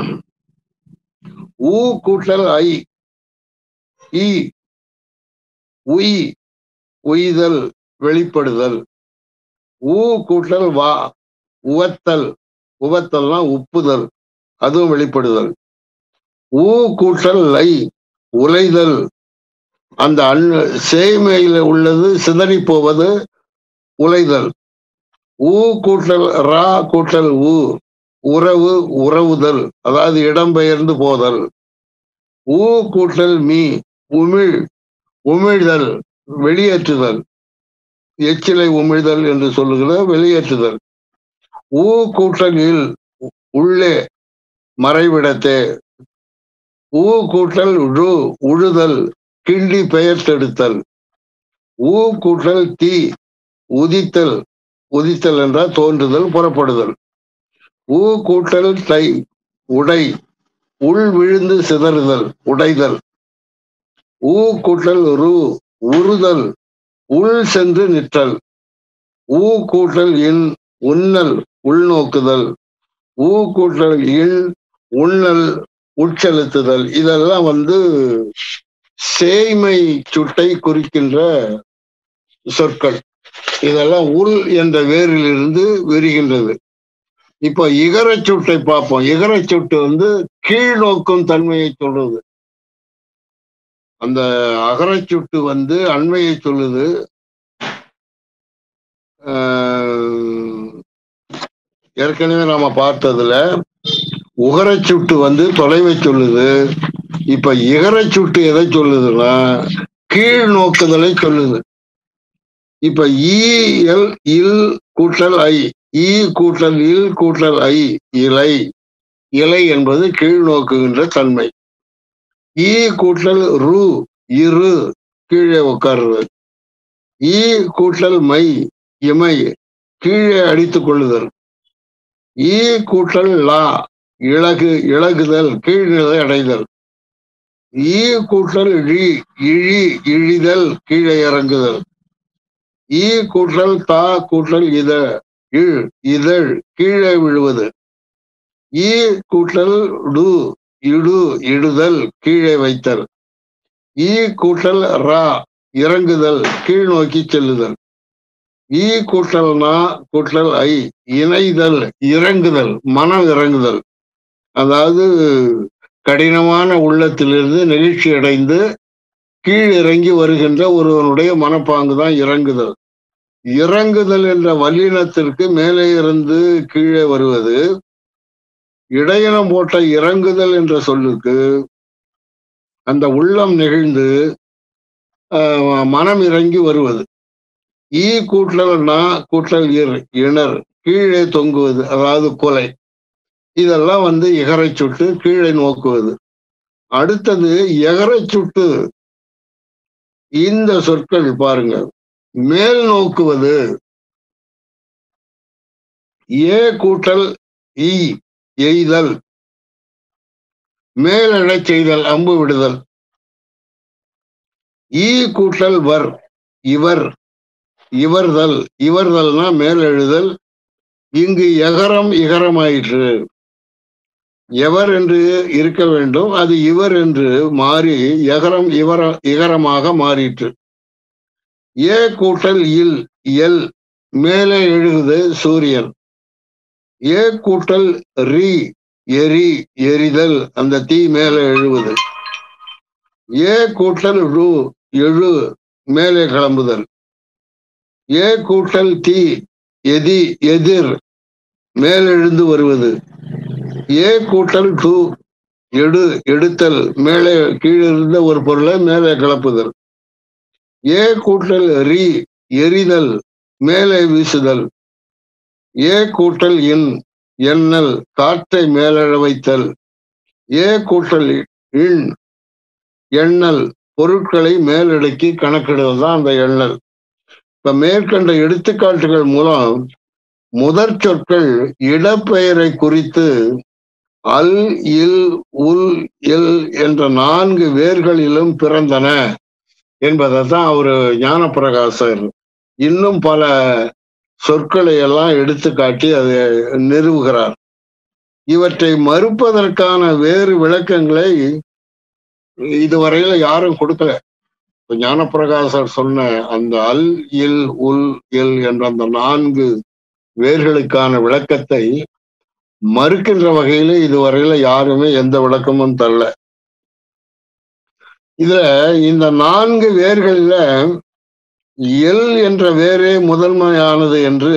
ஊ கூட்டல் ஐ ஈ உய் உய்தல் வெளிப்படுதல் ஊ கூட்டல் வா உவத்தல் உவத்தல்னா உப்புதல் அதுவும் வெளிப்படுதல் ஊ கூட்டல் லை உலைதல் அந்த அண் சேமையில உள்ளது சிதறி போவது உலைதல் ஊ கூட்டல் ரா கூட்டல் ஊ உறவு உறவுதல் அதாவது இடம்பெயர்ந்து போதல் ஊ கூட்டல் மீ உமிழ் உமிழ்தல் வெளியேற்றுதல் எச்சிலை உமிழ்தல் என்று சொல்லுகிற வெளியேற்றுதல் ஊ கூட்டல் இல் உள்ளே மறைவிடத்தே ஊ கூட்டல் உழு உழுதல் கிண்டி பெயர்த்தெடுத்தல் ஊ கூட்டல் தீ உதித்தல் உதித்தல் என்றால் தோன்றுதல் புறப்படுதல் ஊ கூட்டல் தை உடை உள் விழுந்து சிதறுதல் உடைதல் ஊ கூட்டல் ரு உறுதல் உள் சென்று நிற்றல் ஊ கூட்டல் இன் உண்ணல் உள்நோக்குதல் ஊ கூட்டல் இல் உண்ணல் உட்செலுத்துதல் இதெல்லாம் வந்து சேய்மை சுட்டை குறிக்கின்ற சொற்கள் இதெல்லாம் உள் என்ற வேரிலிருந்து விரிகின்றது இப்போ இகரச் சுட்டை பார்ப்போம் இகரச் சுட்டு வந்து கீழ் நோக்கும் தன்மையை சொல்றது அந்த அகரச் சுட்டு வந்து அண்மையை சொல்லுது ஆஹ், ஏற்கனவே நாம பார்த்ததுல உகரச் சுட்டு வந்து தொலைவை சொல்லுது இப்ப இகரச் சுட்டு எதை சொல்லுதுன்னா கீழ் நோக்குதலை சொல்லுது இப்ப ஈ எல் இல் கூட்டல் ஐ ஈ கூட்டல் இல் கூட்டல் ஐ இலை இலை என்பது கீழ் நோக்குகின்ற தன்மை ஈ கூட்டல் ரு இரு கீழே உட்காருது ஈ கூட்டல் மை இமை கீழே அடித்துக் கொள்ளுதல் ஈ கூட்டல் லா இழகு இழகுதல் கீழ்நிலை அடைதல் ஈ கூட்டல் இழி இழி இழிதல் கீழே இறங்குதல் ஈ கூட்டல் தா கூட்டல் இத இழ் இதழ் கீழே விழுவது ஈ கூட்டல் டு இடு இடுதல் கீழே வைத்தல் ஈ கூட்டல் ரா இறங்குதல் கீழ் நோக்கி செல்லுதல் ஈ கூட்டல் நா கூட்டல் ஐ இணைதல் இறங்குதல் மனம் இறங்குதல் அதாவது கடினமான உள்ளத்திலிருந்து நெகிழ்ச்சி அடைந்து கீழ் இறங்கி வருகின்ற ஒருவனுடைய மனப்பாங்கு தான் இறங்குதல் இறங்குதல் என்ற வல்லினத்திற்கு மேலே இருந்து கீழே வருவது இடையினம் போட்ட இறங்குதல் என்ற சொல்லுக்கு அந்த உள்ளம் நெகிழ்ந்து ஆஹ், மனம் இறங்கி வருவது ஈ கூட்டல் நா கூட்டல் இர் இணர் கீழே தொங்குவது அதாவது கொலை இதெல்லாம் வந்து இகரை சுட்டு கீழே நோக்குவது அடுத்தது எகரை சுட்டு இந்த சொற்கள் பாருங்க மேல் நோக்குவது ஏ கூட்டல் ஈ எய்தல் மேலெழச் செய்தல் அம்பு விடுதல் ஈ கூட்டல் வர் இவர் இவர்தல் இவர்தல்னா மேலெழுதல் இங்கு எகரம் இகரமாயிற்று எவர் என்று இருக்க வேண்டும் அது இவர் என்று மாறி எகரம் இவர இகரமாக மாறிற்று ஏ கூட்டல் இல் எல் மேலே எழுகுது சூரியன் ஏ கூட்டல் ரி எரி எரிதல் அந்த தீ மேலே எழுவது ஏ கூட்டல் ரு எழு மேலே கிளம்புதல் ஏ கூட்டல் தீ எதி எதிர் மேலெழுந்து வருவது ஏ கூட்டல் டு எடு எடுத்தல் மேலே கீழிருந்த ஒரு பொருளை மேலே கிளப்புதல் ஏ கூட்டல் ரி எரிதல் மேலே வீசுதல் ஏ கூட்டல் இன் எண்ணல் காற்றை மேலெழ வைத்தல் ஏ கூட்டல் இன் எண்ணல் பொருட்களை மேலடுக்கி கணக்கிடுவது தான் அந்த எண்ணல் இப்ப மேற்கண்ட எடுத்துக்காட்டுகள் மூலம் முதற் சொற்கள் இடப்பெயரை குறித்து அல் இல் உல் எல் என்ற நான்கு வேர்களிலும் பிறந்தன என்பதை தான் அவரு ஞானப்பிரகாசர் இன்னும் பல சொற்களை எல்லாம் எடுத்து காட்டி அதை நிறுவுகிறார் இவற்றை மறுப்பதற்கான வேறு விளக்கங்களை இதுவரையில யாரும் கொடுக்கல இப்ப ஞானப்பிரகாசர் சொன்ன அந்த அல் இல் உல் எல் என்ற அந்த நான்கு வேர்களுக்கான விளக்கத்தை மறுக்கின்ற வகையில இதுவரையில யாருமே எந்த விளக்கமும் தரல இதுல இந்த நான்கு வேர்களில எல் என்ற வேரே முதன்மையானது என்று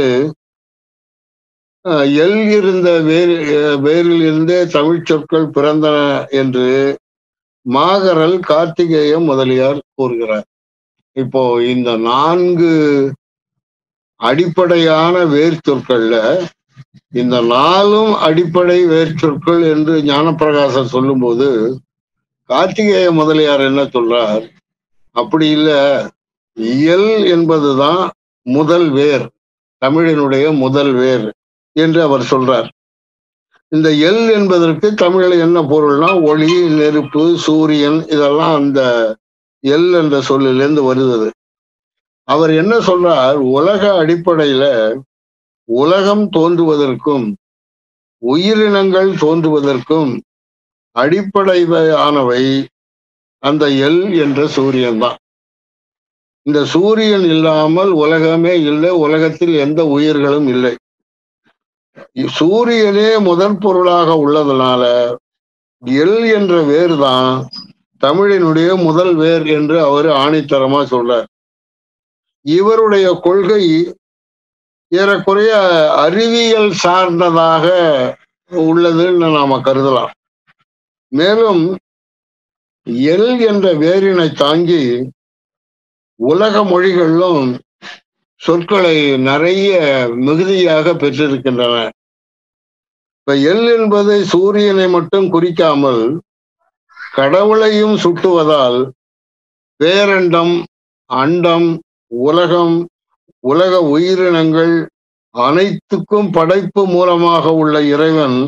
அஹ், எல் இருந்த வேறு அஹ், வேரில் இருந்தே தமிழ் சொற்கள் பிறந்தன என்று மாகரல் கார்த்திகேயம் முதலியார் கூறுகிறார் இப்போ இந்த நான்கு அடிப்படையான வேர் சொற்கள்ல இந்த நாலும் அடிப்படை வேர் சொற்கள் என்று ஞானப்பிரகாசர் சொல்லும்போது கார்த்திகேய முதலியார் என்ன சொல்றார் அப்படி இல்ல இயல் என்பதுதான் முதல் வேர் தமிழினுடைய முதல் வேர் என்று அவர் சொல்றார் இந்த எல் என்பதற்கு தமிழில் என்ன பொருள்னா ஒளி நெருப்பு சூரியன் இதெல்லாம் அந்த எல் என்ற சொல்லிலிருந்து வருது அவர் என்ன சொல்றார் உலக அடிப்படையில உலகம் தோன்றுவதற்கும் உயிரினங்கள் தோன்றுவதற்கும் அடிப்படையானவை அந்த எல் என்ற சூரியன் தான் இந்த சூரியன் இல்லாமல் உலகமே இல்லை உலகத்தில் எந்த உயிர்களும் இல்லை சூரியனே முதல் பொருளாக உள்ளதுனால எல் என்ற வேர் தான் தமிழினுடைய முதல் வேர் என்று அவர் ஆணித்தரமா சொல்றார் இவருடைய கொள்கை ஏறக்குறைய அறிவியல் சார்ந்ததாக உள்ளதுன்னு நாம கருதலாம் மேலும் எல் என்ற வேரினை தாங்கி உலக மொழிகளிலும் சொற்களை நிறைய மிகுதியாக பெற்றிருக்கின்றன இப்ப எல் என்பது சூரியனை மட்டும் குறிக்காமல் கடவுளையும் சுட்டுவதால் பேரண்டம் அண்டம் உலகம் உலக உயிரினங்கள் அனைத்துக்கும் படைப்பு மூலமாக உள்ள இறைவன்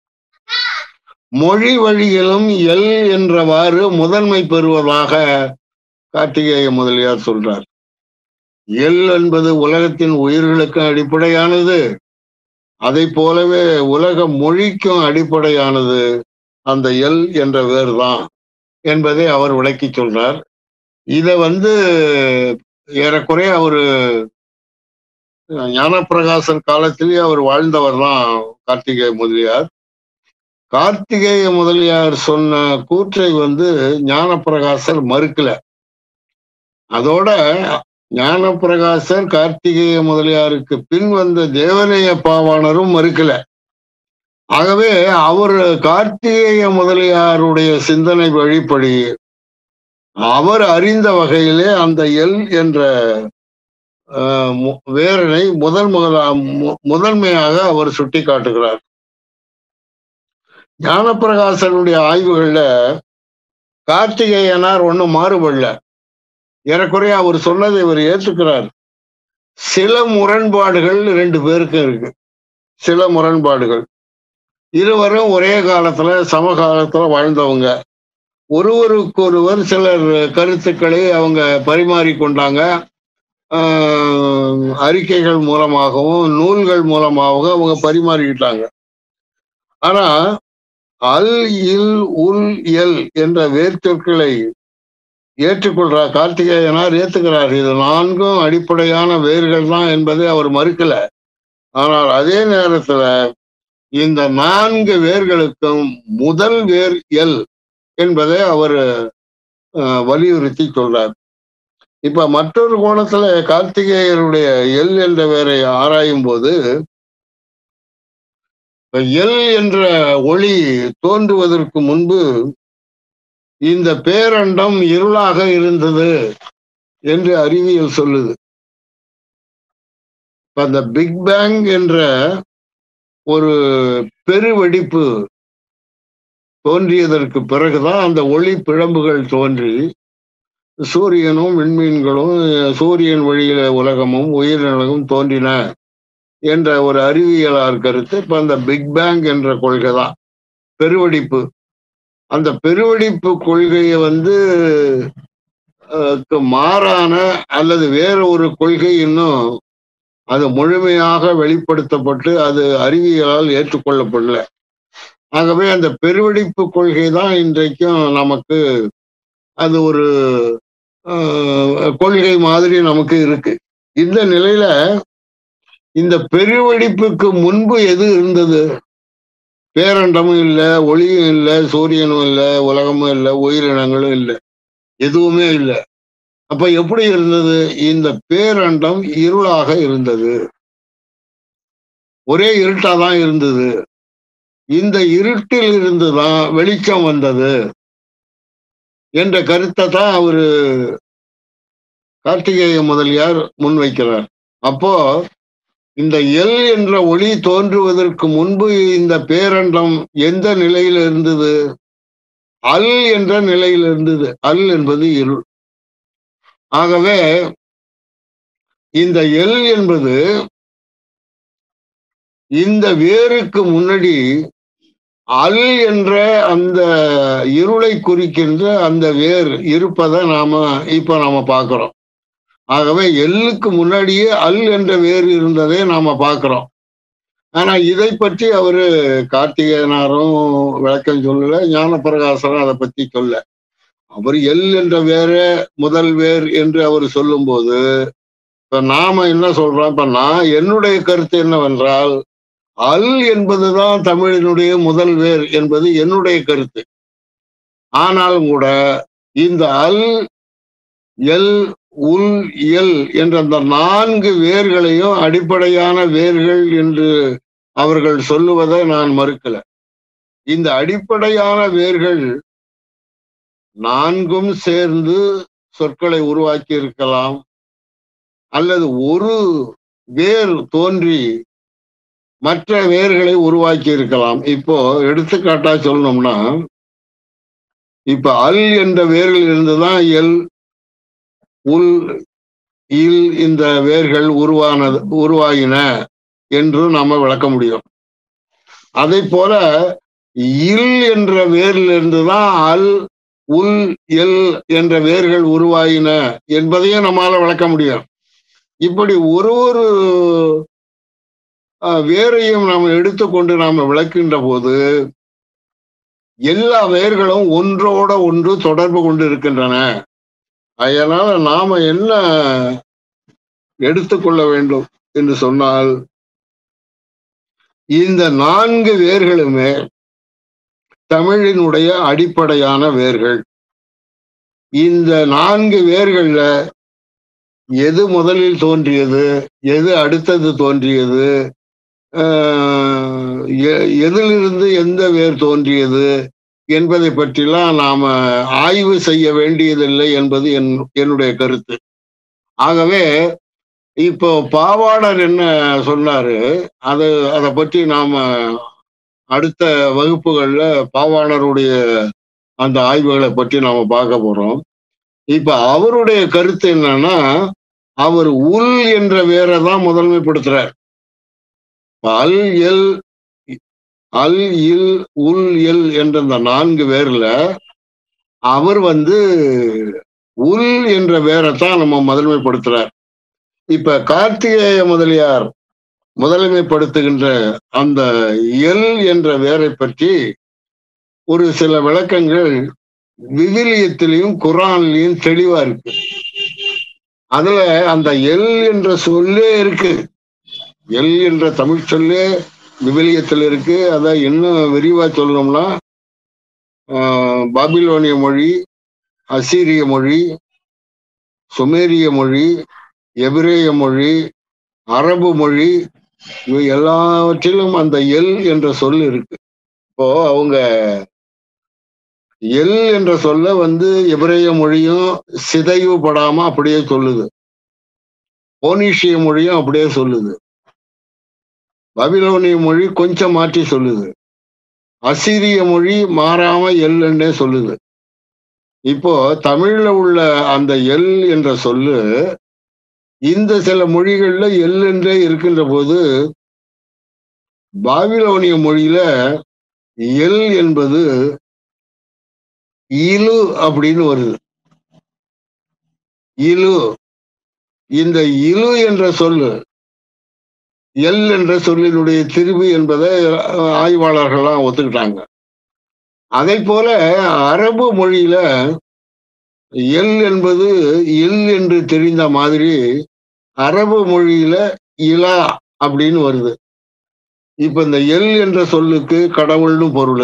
மொழி வழியிலும் எல் என்றவாறு முதன்மை பெறுவதாக கார்த்திகேய முதலியார் சொல்றார் எல் என்பது உலகத்தின் உயிர்களுக்கு அடிப்படையானது அதை போலவே உலக மொழிக்கும் அடிப்படையானது அந்த எல் என்ற வேர் தான் என்பதை அவர் விளக்கி சொல்றார் இத வந்து ஏறக்குறைய அவரு ஞானப்பிரகாசர் காலத்திலேயே அவர் வாழ்ந்தவர் தான் கார்த்திகேய முதலியார் கார்த்திகேய முதலியார் சொன்ன கூற்றை வந்து ஞானப்பிரகாசர் மறுக்கல அதோட ஞானப்பிரகாசர் கார்த்திகேய முதலியாருக்கு பின் வந்த தேவநேய பாவாணரும் மறுக்கல ஆகவே அவர் கார்த்திகேய முதலியாருடைய சிந்தனை வழிப்படி அவர் அறிந்த வகையிலே அந்த எல் என்ற வேரனை முதல் முதலா முதன்மையாக அவர் சுட்டி காட்டுகிறார் ஞானப்பிரகாசனுடைய ஆய்வுகள்ல கார்த்திகேயனார் ஒன்றும் மாறுபடல ஏறக்குறைய அவர் சொன்னதை இவர் ஏற்றுக்கிறார் சில முரண்பாடுகள் ரெண்டு பேருக்கும் இருக்கு சில முரண்பாடுகள் இருவரும் ஒரே காலத்துல சமகாலத்துல வாழ்ந்தவங்க ஒருவருக்கொருவர் சிலர் கருத்துக்களை அவங்க பரிமாறி கொண்டாங்க அறிக்கைகள் மூலமாகவும் நூல்கள் மூலமாகவும் அவங்க பரிமாறிக்கிட்டாங்க ஆனா அல் இல் உல் எல் என்ற வேர்ச்சொற்களை ஏற்றுக்கொள்றார் கார்த்திகேயனார் ஏத்துக்கிறார் இது நான்கும் அடிப்படையான வேர்கள் தான் என்பதை அவர் மறுக்கல ஆனால் அதே நேரத்துல இந்த நான்கு வேர்களுக்கும் முதல் வேர் எல் என்பதை அவர் வலியுறுத்தி சொல்றார் இப்ப மற்றொரு கோணத்துல கார்த்திகேயருடைய எல் என்ற வேரை ஆராயும் போது எல் என்ற ஒளி தோன்றுவதற்கு முன்பு இந்த பேரண்டம் இருளாக இருந்தது என்று அறிவியல் சொல்லுது அந்த பிக் பேங் என்ற ஒரு பெருவெடிப்பு தோன்றியதற்கு பிறகுதான் அந்த ஒளி பிழம்புகள் தோன்றி சூரியனும் விண்மீன்களும் சூரியன் வழியில உலகமும் உயிரினங்களும் தோன்றின என்ற ஒரு அறிவியலார் கருத்து இப்ப அந்த பிக் பேங் என்ற கொள்கை தான் பெருவெடிப்பு அந்த பெருவெடிப்பு கொள்கையை வந்து மாறான அல்லது வேற ஒரு கொள்கை இன்னும் அது முழுமையாக வெளிப்படுத்தப்பட்டு அது அறிவியலால் ஏற்றுக்கொள்ளப்படல ஆகவே அந்த பெருவெடிப்பு கொள்கை தான் இன்றைக்கும் நமக்கு அது ஒரு கொள்கை மாதிரி நமக்கு இருக்கு இந்த நிலையில இந்த பெருவெடிப்புக்கு முன்பு எது இருந்தது பேரண்டமும் இல்லை ஒளியும் இல்லை சூரியனும் இல்லை உலகமும் இல்லை உயிரினங்களும் இல்லை எதுவுமே இல்லை அப்ப எப்படி இருந்தது இந்த பேரண்டம் இருளாக இருந்தது ஒரே இருட்டா தான் இருந்தது இந்த இருட்டில் இருந்துதான் வெளிச்சம் வந்தது என்ற கருத்தை தான் அவரு கார்த்திகேய முதலியார் முன்வைக்கிறார் அப்போ இந்த எல் என்ற ஒளி தோன்றுவதற்கு முன்பு இந்த பேரண்டம் எந்த நிலையில் இருந்தது அல் என்ற நிலையில் இருந்தது அல் என்பது இருள் ஆகவே இந்த எல் என்பது இந்த வேருக்கு முன்னாடி அல் என்ற அந்த இருளை குறிக்கின்ற அந்த வேர் இருப்பதை நாம இப்ப நாம பார்க்கிறோம் ஆகவே எல்லுக்கு முன்னாடியே அல் என்ற வேர் இருந்ததை நாம பார்க்கிறோம் ஆனா இதை பற்றி அவரு கார்த்திகேயனாரும் விளக்கம் சொல்லல ஞானப்பிரகாசரும் அதை பத்தி சொல்ல அவர் எல் என்ற வேற முதல் வேர் என்று அவர் சொல்லும்போது இப்ப நாம என்ன சொல்றோம் இப்ப நான் என்னுடைய கருத்து என்னவென்றால் அல் என்பதுதான் தமிழினுடைய முதல் வேர் என்பது என்னுடைய கருத்து ஆனாலும் கூட இந்த அல் எல் உல் எல் என்ற அந்த நான்கு வேர்களையும் அடிப்படையான வேர்கள் என்று அவர்கள் சொல்லுவதை நான் மறுக்கல இந்த அடிப்படையான வேர்கள் நான்கும் சேர்ந்து சொற்களை உருவாக்கி இருக்கலாம் அல்லது ஒரு வேர் தோன்றி மற்ற வேர்களை உருவாக்கி இருக்கலாம் இப்போ எடுத்துக்காட்டா சொல்லணும்னா இப்ப அல் என்ற வேரில் இருந்துதான் எல் உல் இல் இந்த வேர்கள் உருவானது உருவாகின என்று நாம விளக்க முடியும் அதை போல இல் என்ற வேரில் இருந்துதான் அல் உல் எல் என்ற வேர்கள் உருவாயின என்பதையும் நம்மால விளக்க முடியும் இப்படி ஒரு ஒரு வேரையும் நாம் எடுத்துக்கொண்டு நாம விளக்கின்ற போது எல்லா வேர்களும் ஒன்றோட ஒன்று தொடர்பு கொண்டு இருக்கின்றன அதனால நாம என்ன எடுத்துக்கொள்ள வேண்டும் என்று சொன்னால் இந்த நான்கு வேர்களுமே தமிழினுடைய அடிப்படையான வேர்கள் இந்த நான்கு வேர்கள்ல எது முதலில் தோன்றியது எது அடுத்தது தோன்றியது எதிலிருந்து எந்த வேர் தோன்றியது என்பதை பற்றிலாம் நாம ஆய்வு செய்ய வேண்டியதில்லை என்பது என் என்னுடைய கருத்து ஆகவே இப்போ பாவாணர் என்ன சொன்னாரு அது அதை பற்றி நாம அடுத்த வகுப்புகள்ல பாவாணருடைய அந்த ஆய்வுகளை பற்றி நாம பார்க்க போறோம் இப்ப அவருடைய கருத்து என்னன்னா அவர் உள் என்ற வேரை தான் முதன்மைப்படுத்துறார் அல் எல் அல் இல் உல் எல் என்ற இந்த நான்கு பேர்ல அவர் வந்து உல் என்ற வேரைத்தான் நம்ம முதன்மைப்படுத்துறார் இப்ப கார்த்திகேய முதலியார் முதன்மைப்படுத்துகின்ற அந்த எல் என்ற வேரை பற்றி ஒரு சில விளக்கங்கள் விவிலியத்திலையும் குரான்லையும் தெளிவா இருக்கு அதுல அந்த எல் என்ற சொல்லே இருக்கு எல் என்ற தமிழ் சொல்லே விவிலியத்தில் இருக்கு அதை இன்னும் விரிவா சொல்லணும்னா பாபிலோனிய மொழி அசீரிய மொழி சுமேரிய மொழி எபிரேய மொழி அரபு மொழி இவை எல்லாவற்றிலும் அந்த எல் என்ற சொல் இருக்கு இப்போ அவங்க எல் என்ற சொல்ல வந்து எபிரேய மொழியும் சிதைவு படாம அப்படியே சொல்லுது போனீஷிய மொழியும் அப்படியே சொல்லுது பபிலோனிய மொழி கொஞ்சம் மாற்றி சொல்லுது அசிரிய மொழி மாறாம எல்லுன்னே சொல்லுது இப்போ தமிழ்ல உள்ள அந்த எல் என்ற சொல்லு இந்த சில மொழிகள்ல எல் என்றே இருக்கின்ற போது பாபிலோனிய மொழியில எல் என்பது இலு அப்படின்னு வருது இலு இந்த இலு என்ற சொல்லு எல் என்ற சொல்லினுடைய திரிவு என்பதை ஆய்வாளர்கள்லாம் ஒத்துக்கிட்டாங்க அதை போல அரபு மொழியில எல் என்பது இல் என்று தெரிந்த மாதிரி அரபு மொழியில இலா அப்படின்னு வருது இப்ப இந்த எல் என்ற சொல்லுக்கு கடவுள்னு பொருள்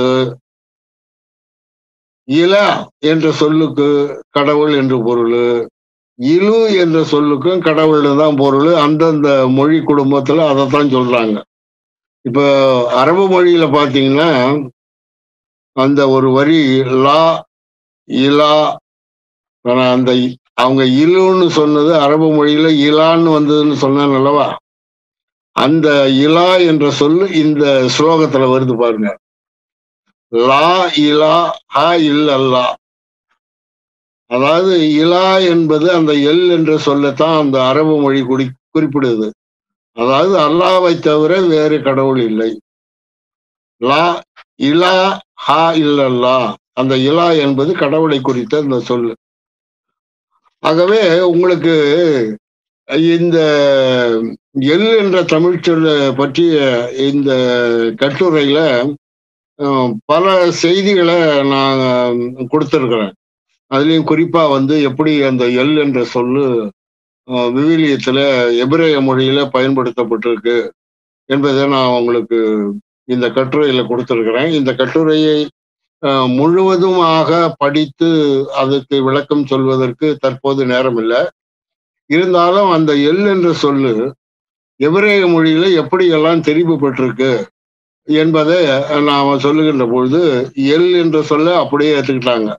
இலா என்ற சொல்லுக்கு கடவுள் என்று பொருள் இலு என்ற சொல்லுக்கும் கடவுள்னு தான் பொருள் அந்தந்த மொழி குடும்பத்துல அதைத்தான் சொல்றாங்க இப்போ அரபு மொழியில பாத்தீங்கன்னா அந்த ஒரு வரி லா இலா அந்த அவங்க இலுன்னு சொன்னது அரபு மொழியில இலான்னு வந்ததுன்னு சொன்னேன் அல்லவா அந்த இலா என்ற சொல்லு இந்த ஸ்லோகத்துல வருது பாருங்க லா இலா ஹா இல் அல்லா அதாவது இலா என்பது அந்த எல் என்ற சொல்லத்தான் அந்த அரபு மொழி குடி குறிப்பிடுது அதாவது அல்லாவை தவிர வேறு கடவுள் இல்லை லா இலா ஹா இல்லல்லா அந்த இலா என்பது கடவுளை குறித்த இந்த சொல்லு ஆகவே உங்களுக்கு இந்த எல் என்ற தமிழ் சொல்ல பற்றிய இந்த கட்டுரையில பல செய்திகளை நான் கொடுத்துருக்கிறேன் அதுலயும் குறிப்பா வந்து எப்படி அந்த எல் என்ற சொல்லு விவிலியத்துல எபிரேய மொழியில பயன்படுத்தப்பட்டிருக்கு என்பதை நான் உங்களுக்கு இந்த கட்டுரையில கொடுத்திருக்கிறேன் இந்த கட்டுரையை அஹ், முழுவதுமாக படித்து அதுக்கு விளக்கம் சொல்வதற்கு தற்போது நேரம் இல்லை இருந்தாலும் அந்த எல் என்ற சொல்லு எபிரேய மொழியில எப்படியெல்லாம் தெரிவு பெற்றிருக்கு என்பதை நாம சொல்லுகின்ற பொழுது எல் என்ற சொல்ல அப்படியே ஏத்துக்கிட்டாங்க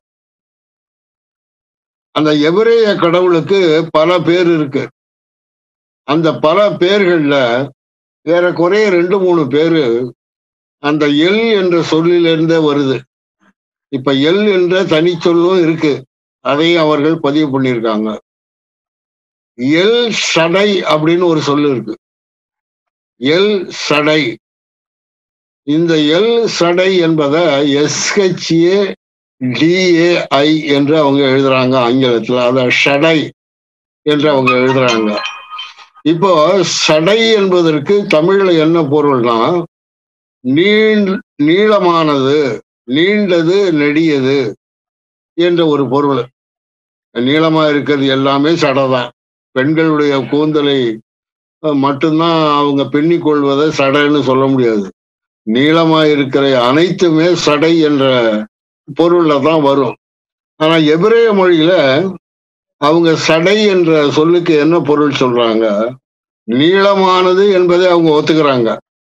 அந்த எபிரேய கடவுளுக்கு பல பேர் இருக்கு அந்த பல பேர்கள்ல ஏறக்குறைய ரெண்டு மூணு பேரு அந்த எல் என்ற சொல்லிலிருந்தே வருது இப்ப எல் என்ற தனிச்சொல்லும் இருக்கு அதையும் அவர்கள் பதிவு பண்ணியிருக்காங்க எல் சடை அப்படின்னு ஒரு சொல்லு இருக்கு எல் சடை இந்த எல் சடை என்பதை எஸ்ஹெச்ஏ டிஏஐ என்று அவங்க எழுதுறாங்க ஆங்கிலத்துல அத ஷடை என்று அவங்க எழுதுறாங்க இப்போ சடை என்பதற்கு தமிழ்ல என்ன பொருள்னா நீள் நீளமானது நீண்டது நெடியது என்ற ஒரு பொருள் நீளமா இருக்கிறது எல்லாமே சடை தான் பெண்களுடைய கூந்தலை அஹ், மட்டும்தான் அவங்க பின்னிக் கொள்வதை சடைன்னு சொல்ல முடியாது நீளமா இருக்கிற அனைத்துமே சடை என்ற பொருள்ல தான் வரும் ஆனா எபிரேய மொழியில அவங்க சடை என்ற சொல்லுக்கு என்ன பொருள் சொல்றாங்க நீளமானது என்பதை அவங்க ஒத்துக்கிறாங்க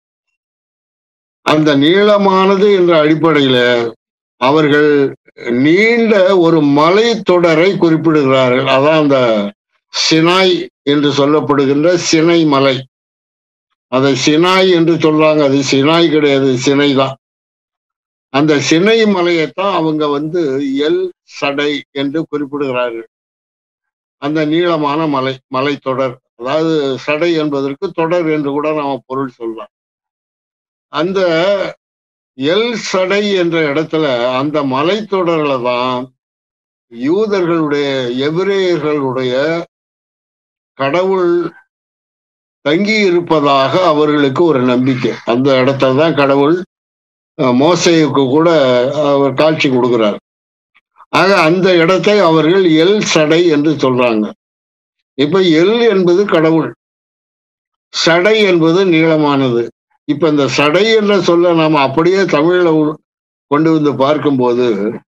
அந்த நீளமானது என்ற அடிப்படையில அவர்கள் நீண்ட ஒரு மலை தொடரை குறிப்பிடுகிறார்கள் அதான் அந்த சினாய் என்று சொல்லப்படுகின்ற சினை மலை அதை சினாய் என்று சொல்றாங்க அது சினாய் கிடையாது சினை தான் அந்த சினை மலையைத்தான் அவங்க வந்து எல் சடை என்று குறிப்பிடுகிறார்கள் அந்த நீளமான மலை மலைத்தொடர் அதாவது சடை என்பதற்கு தொடர் என்று கூட நாம பொருள் சொல்லலாம் அந்த எல் சடை என்ற இடத்துல அந்த மலைத்தொடர்ல தான் யூதர்களுடைய எபிரேயர்களுடைய கடவுள் தங்கி இருப்பதாக அவர்களுக்கு ஒரு நம்பிக்கை அந்த இடத்துல தான் கடவுள் அஹ், மோசேயுக்கு கூட அவர் காட்சி கொடுக்கிறார் ஆக அந்த இடத்தை அவர்கள் எல் சடை என்று சொல்றாங்க இப்ப எல் என்பது கடவுள் சடை என்பது நீளமானது இப்ப இந்த சடை என்ற சொல்ல நாம அப்படியே தமிழ்ல உ- கொண்டு வந்து பார்க்கும்போது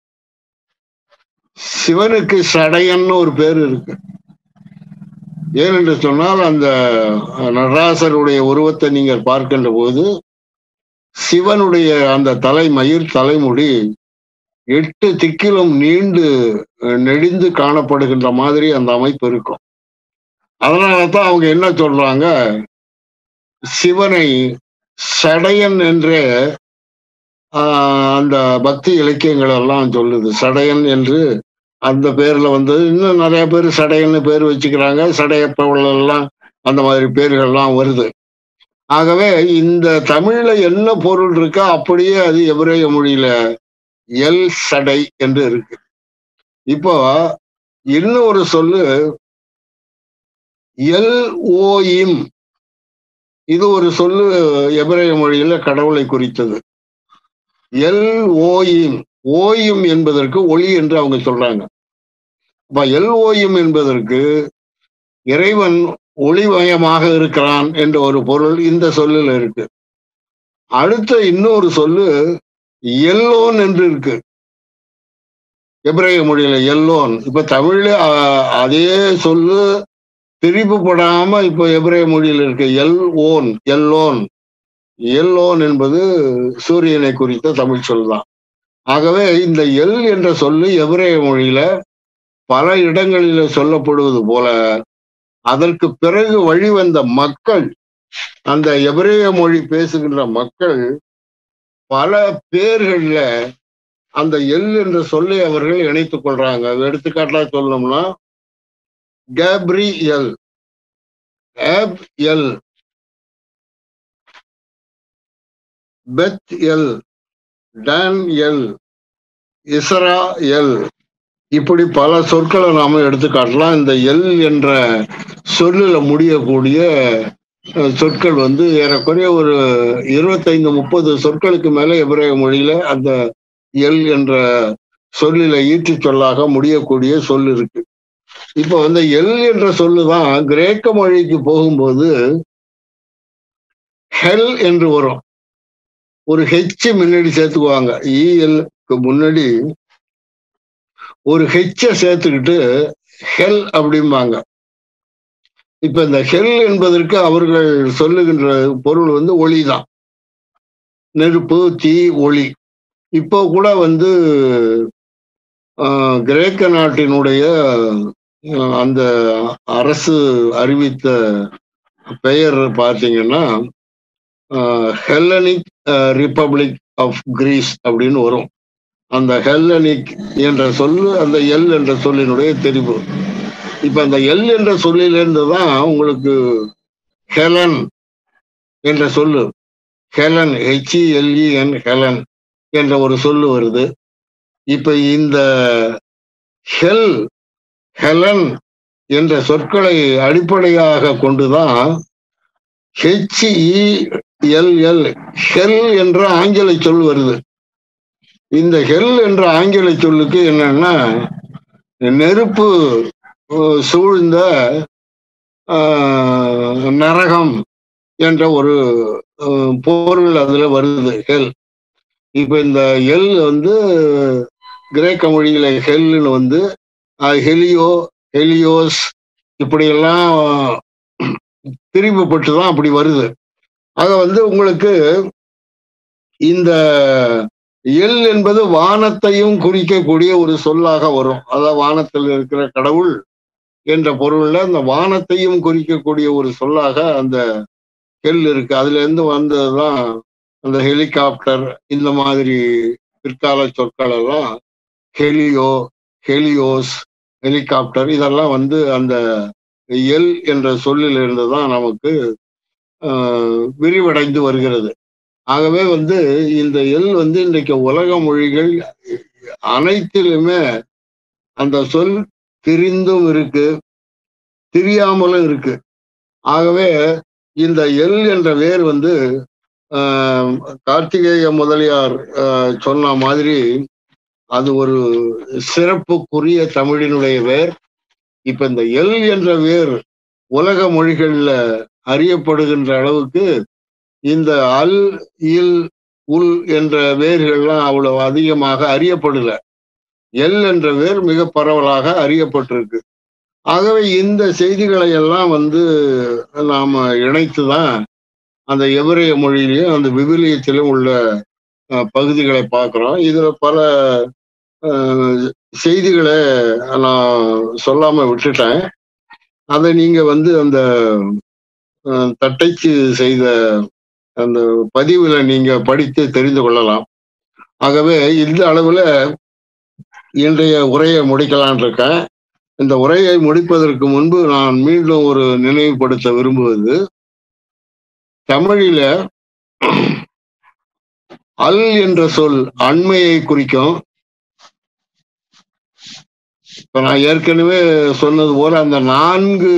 சிவனுக்கு சடையன்னு ஒரு பேர் இருக்கு ஏனென்று சொன்னால் அந்த நடராசருடைய உருவத்தை நீங்கள் பார்க்கின்ற போது சிவனுடைய அந்த தலைமயிர் தலைமுடி எட்டு திக்கிலும் நீண்டு அஹ், நெடிந்து காணப்படுகின்ற மாதிரி அந்த அமைப்பு இருக்கும் அதனால தான் அவங்க என்ன சொல்றாங்க சிவனை சடையன் என்றே ஆஹ், அந்த பக்தி இலக்கியங்கள் எல்லாம் சொல்லுது சடையன் என்று அந்த பேர்ல வந்து இன்னும் நிறைய பேர் சடையன்னு பேர் வச்சுக்கிறாங்க சடையப்பவள் எல்லாம் அந்த மாதிரி பேர்கள்லாம் வருது ஆகவே இந்த தமிழ்ல என்ன பொருள் இருக்கோ அப்படியே அது எபிரேய மொழியில எல் சடை என்று இருக்கு இப்போ இன்னொரு சொல்லு எல் ஓயிம் இது ஒரு சொல்லு எபிரேய மொழியில கடவுளை குறித்தது எல் ஓயிம் ஓயும் என்பதற்கு ஒளி என்று அவங்க சொல்றாங்க அப்ப எல் ஓயும் என்பதற்கு இறைவன் ஒளிமயமாக இருக்கிறான் என்ற ஒரு பொருள் இந்த சொல்லில் இருக்கு அடுத்த இன்னொரு சொல்லு எல்லோன் என்று இருக்கு எபிரேய மொழியில எல்லோன் இப்ப தமிழ்ல அஹ், அதே சொல்லு பிரிப்புப்படாம இப்ப எபிரேய மொழியில் இருக்கு எல் ஓன் எல்லோன் எல்லோன் என்பது சூரியனை குறித்த தமிழ் சொல் தான் ஆகவே இந்த எல் என்ற சொல்லு எபிரேய மொழியில பல இடங்களில சொல்லப்படுவது போல அதற்கு பிறகு வழிவந்த மக்கள் அந்த எபிரேய மொழி பேசுகின்ற மக்கள் பல பேர்கள்ல அந்த எல் என்ற சொல்லை அவர்கள் இணைத்துக் கொள்றாங்க எடுத்துக்காட்டா சொல்லணும்னா கேப்ரியல் ஆப் எல் பெத் எல் டான் எல் இஸ்ரா எல் இப்படி பல சொற்களை நாம எடுத்துக்காட்டலாம் இந்த எல் என்ற சொல்லுல முடியக்கூடிய அஹ், சொற்கள் வந்து ஏறக்குறைய ஒரு இருபத்தைந்து முப்பது சொற்களுக்கு மேல எபிரேய மொழியில அந்த எல் என்ற சொல்லில ஈற்று சொல்லாக முடியக்கூடிய சொல் இருக்கு இப்போ வந்து எல் என்ற சொல்லுதான் கிரேக்க மொழிக்கு போகும்போது ஹெல் என்று வரும் ஒரு ஹெச் முன்னாடி சேர்த்துக்குவாங்க இஎல்க்கு முன்னாடி ஒரு ஹெச்ச சேர்த்துக்கிட்டு ஹெல் அப்படிம்பாங்க இப்ப இந்த ஹெல் என்பதற்கு அவர்கள் சொல்லுகின்ற பொருள் வந்து ஒளிதான் நெருப்பு தீ ஒளி இப்போ கூட வந்து ஆஹ், கிரேக்க நாட்டினுடைய ஆஹ், அந்த அரசு அறிவித்த பெயர் பார்த்தீங்கன்னா ஹெல்லனிக் ரிப்பப்ளிக் ஆஃப் கிரீஸ் அப்படின்னு வரும் அந்த ஹெல்லனிக் என்ற சொல்லு அந்த எல் என்ற சொல்லினுடைய தெரிவு இப்ப அந்த எல் என்ற சொல்லிலிருந்து தான் உங்களுக்கு ஹெலன் என்ற சொல்லு ஹெலன் ஹெச்இஎல்இஎன் ஹெலன் என்ற ஒரு சொல்லு வருது இப்ப இந்த ஹெல் ஹெலன் என்ற சொற்களை அடிப்படையாக கொண்டுதான் ஹெச்இஎல்எல் ஹெல் என்ற ஆங்கில சொல் வருது இந்த ஹெல் என்ற ஆங்கில சொல்லுக்கு என்னன்னா நெருப்பு அஹ், சூழ்ந்த ஆஹ், நரகம் என்ற ஒரு அஹ், பொருள் அதுல வருது ஹெல் இப்ப இந்த எல் வந்து கிரேக்க மொழியில ஹெல்னு வந்து அஹ், ஹெலியோ ஹெலியோஸ் இப்படியெல்லாம் பிரிவுபட்டு தான் அப்படி வருது ஆக வந்து உங்களுக்கு இந்த எல் என்பது வானத்தையும் குறிக்கக்கூடிய ஒரு சொல்லாக வரும் அதாவது வானத்தில் இருக்கிற கடவுள் என்ற பொருள்ல அந்த வானத்தையும் குறிக்கக்கூடிய ஒரு சொல்லாக அந்த ஹெல் இருக்கு அதுல இருந்து வந்ததுதான் அந்த ஹெலிகாப்டர் இந்த மாதிரி பிற்கால சொற்கள் எல்லாம் ஹெலியோ ஹெலியோஸ் ஹெலிகாப்டர் இதெல்லாம் வந்து அந்த எல் என்ற சொல்லிலிருந்து தான் நமக்கு ஆஹ், விரிவடைந்து வருகிறது ஆகவே வந்து இந்த எல் வந்து இன்றைக்கு உலக மொழிகள் அனைத்திலுமே அந்த சொல் தெரிந்தும் இருக்கு தெரியாமலும் இருக்கு ஆகவே இந்த எல் என்ற வேர் வந்து ஆஹ், கார்த்திகேய முதலியார் ஆஹ், சொன்ன மாதிரி அது ஒரு சிறப்புக்குரிய தமிழினுடைய வேர் இப்ப இந்த எல் என்ற வேர் உலக மொழிகள்ல அறியப்படுகின்ற அளவுக்கு இந்த அல் இல் உல் என்ற வேர்கள்லாம் அவ்வளவு அதிகமாக அறியப்படல எல் என்ற வேர் மிக பரவலாக அறியப்பட்டிருக்கு ஆகவே இந்த செய்திகளை எல்லாம் வந்து நாம இணைத்துதான் அந்த எவரைய மொழியிலையும் அந்த விவிலியத்திலும் உள்ள அஹ், பகுதிகளை பார்க்கிறோம் இதுல பல அஹ், செய்திகளை நான் சொல்லாம விட்டுட்டேன் அதை நீங்க வந்து அந்த அஹ், தட்டைச்சு செய்த அந்த பதிவுல நீங்க படித்து தெரிந்து கொள்ளலாம் ஆகவே இந்த அளவுல இன்றைய உரையை முடிக்கலான் இருக்கேன் இந்த உரையை முடிப்பதற்கு முன்பு நான் மீண்டும் ஒரு நினைவுபடுத்த விரும்புவது தமிழில அல் என்ற சொல் அண்மையை குறிக்கும் இப்ப நான் ஏற்கனவே சொன்னது போல அந்த நான்கு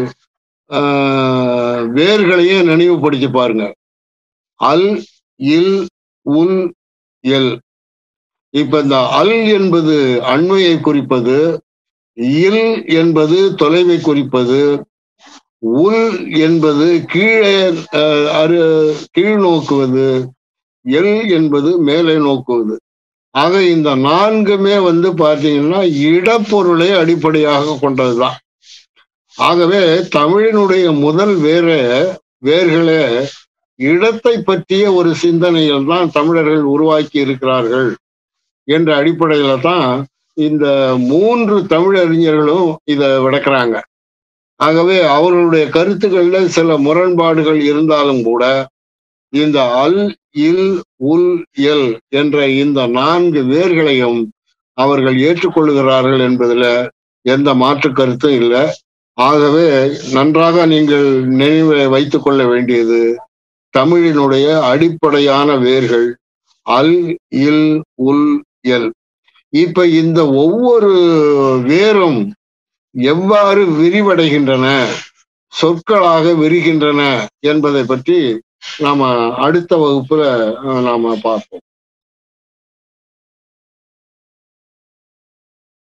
ஆஹ், வேர்களையும் நினைவுபடுத்தி பாருங்க அல் இல் உல் எல் இப்ப இந்த அல் என்பது அண்மையை குறிப்பது இல் என்பது தொலைவை குறிப்பது உல் என்பது கீழே அஹ், அரு கீழ் நோக்குவது எல் என்பது மேலே நோக்குவது ஆக இந்த நான்குமே வந்து பார்த்தீங்கன்னா இடப்பொருளை அடிப்படையாக கொண்டதுதான் ஆகவே தமிழினுடைய முதல் வேற வேர்களே இடத்தை பற்றிய ஒரு சிந்தனையில் தான் தமிழர்கள் உருவாக்கி இருக்கிறார்கள் என்ற அடிப்படையில தான் இந்த மூன்று தமிழறிஞர்களும் இதை விளக்குறாங்க ஆகவே அவர்களுடைய கருத்துக்கள்ல சில முரண்பாடுகள் இருந்தாலும் கூட இந்த அல் இல் உல் எல் என்ற இந்த நான்கு வேர்களையும் அவர்கள் ஏற்றுக்கொள்கிறார்கள் என்பதுல எந்த மாற்று கருத்தும் இல்லை ஆகவே நன்றாக நீங்கள் நினைவை வைத்துக் கொள்ள வேண்டியது தமிழினுடைய அடிப்படையான வேர்கள் அல் இல் உல் எல் இப்ப இந்த ஒவ்வொரு வேரும் எவ்வாறு விரிவடைகின்றன சொற்களாக விரிகின்றன என்பதை பற்றி நாம அடுத்த வகுப்புல அஹ், நாம பார்ப்போம்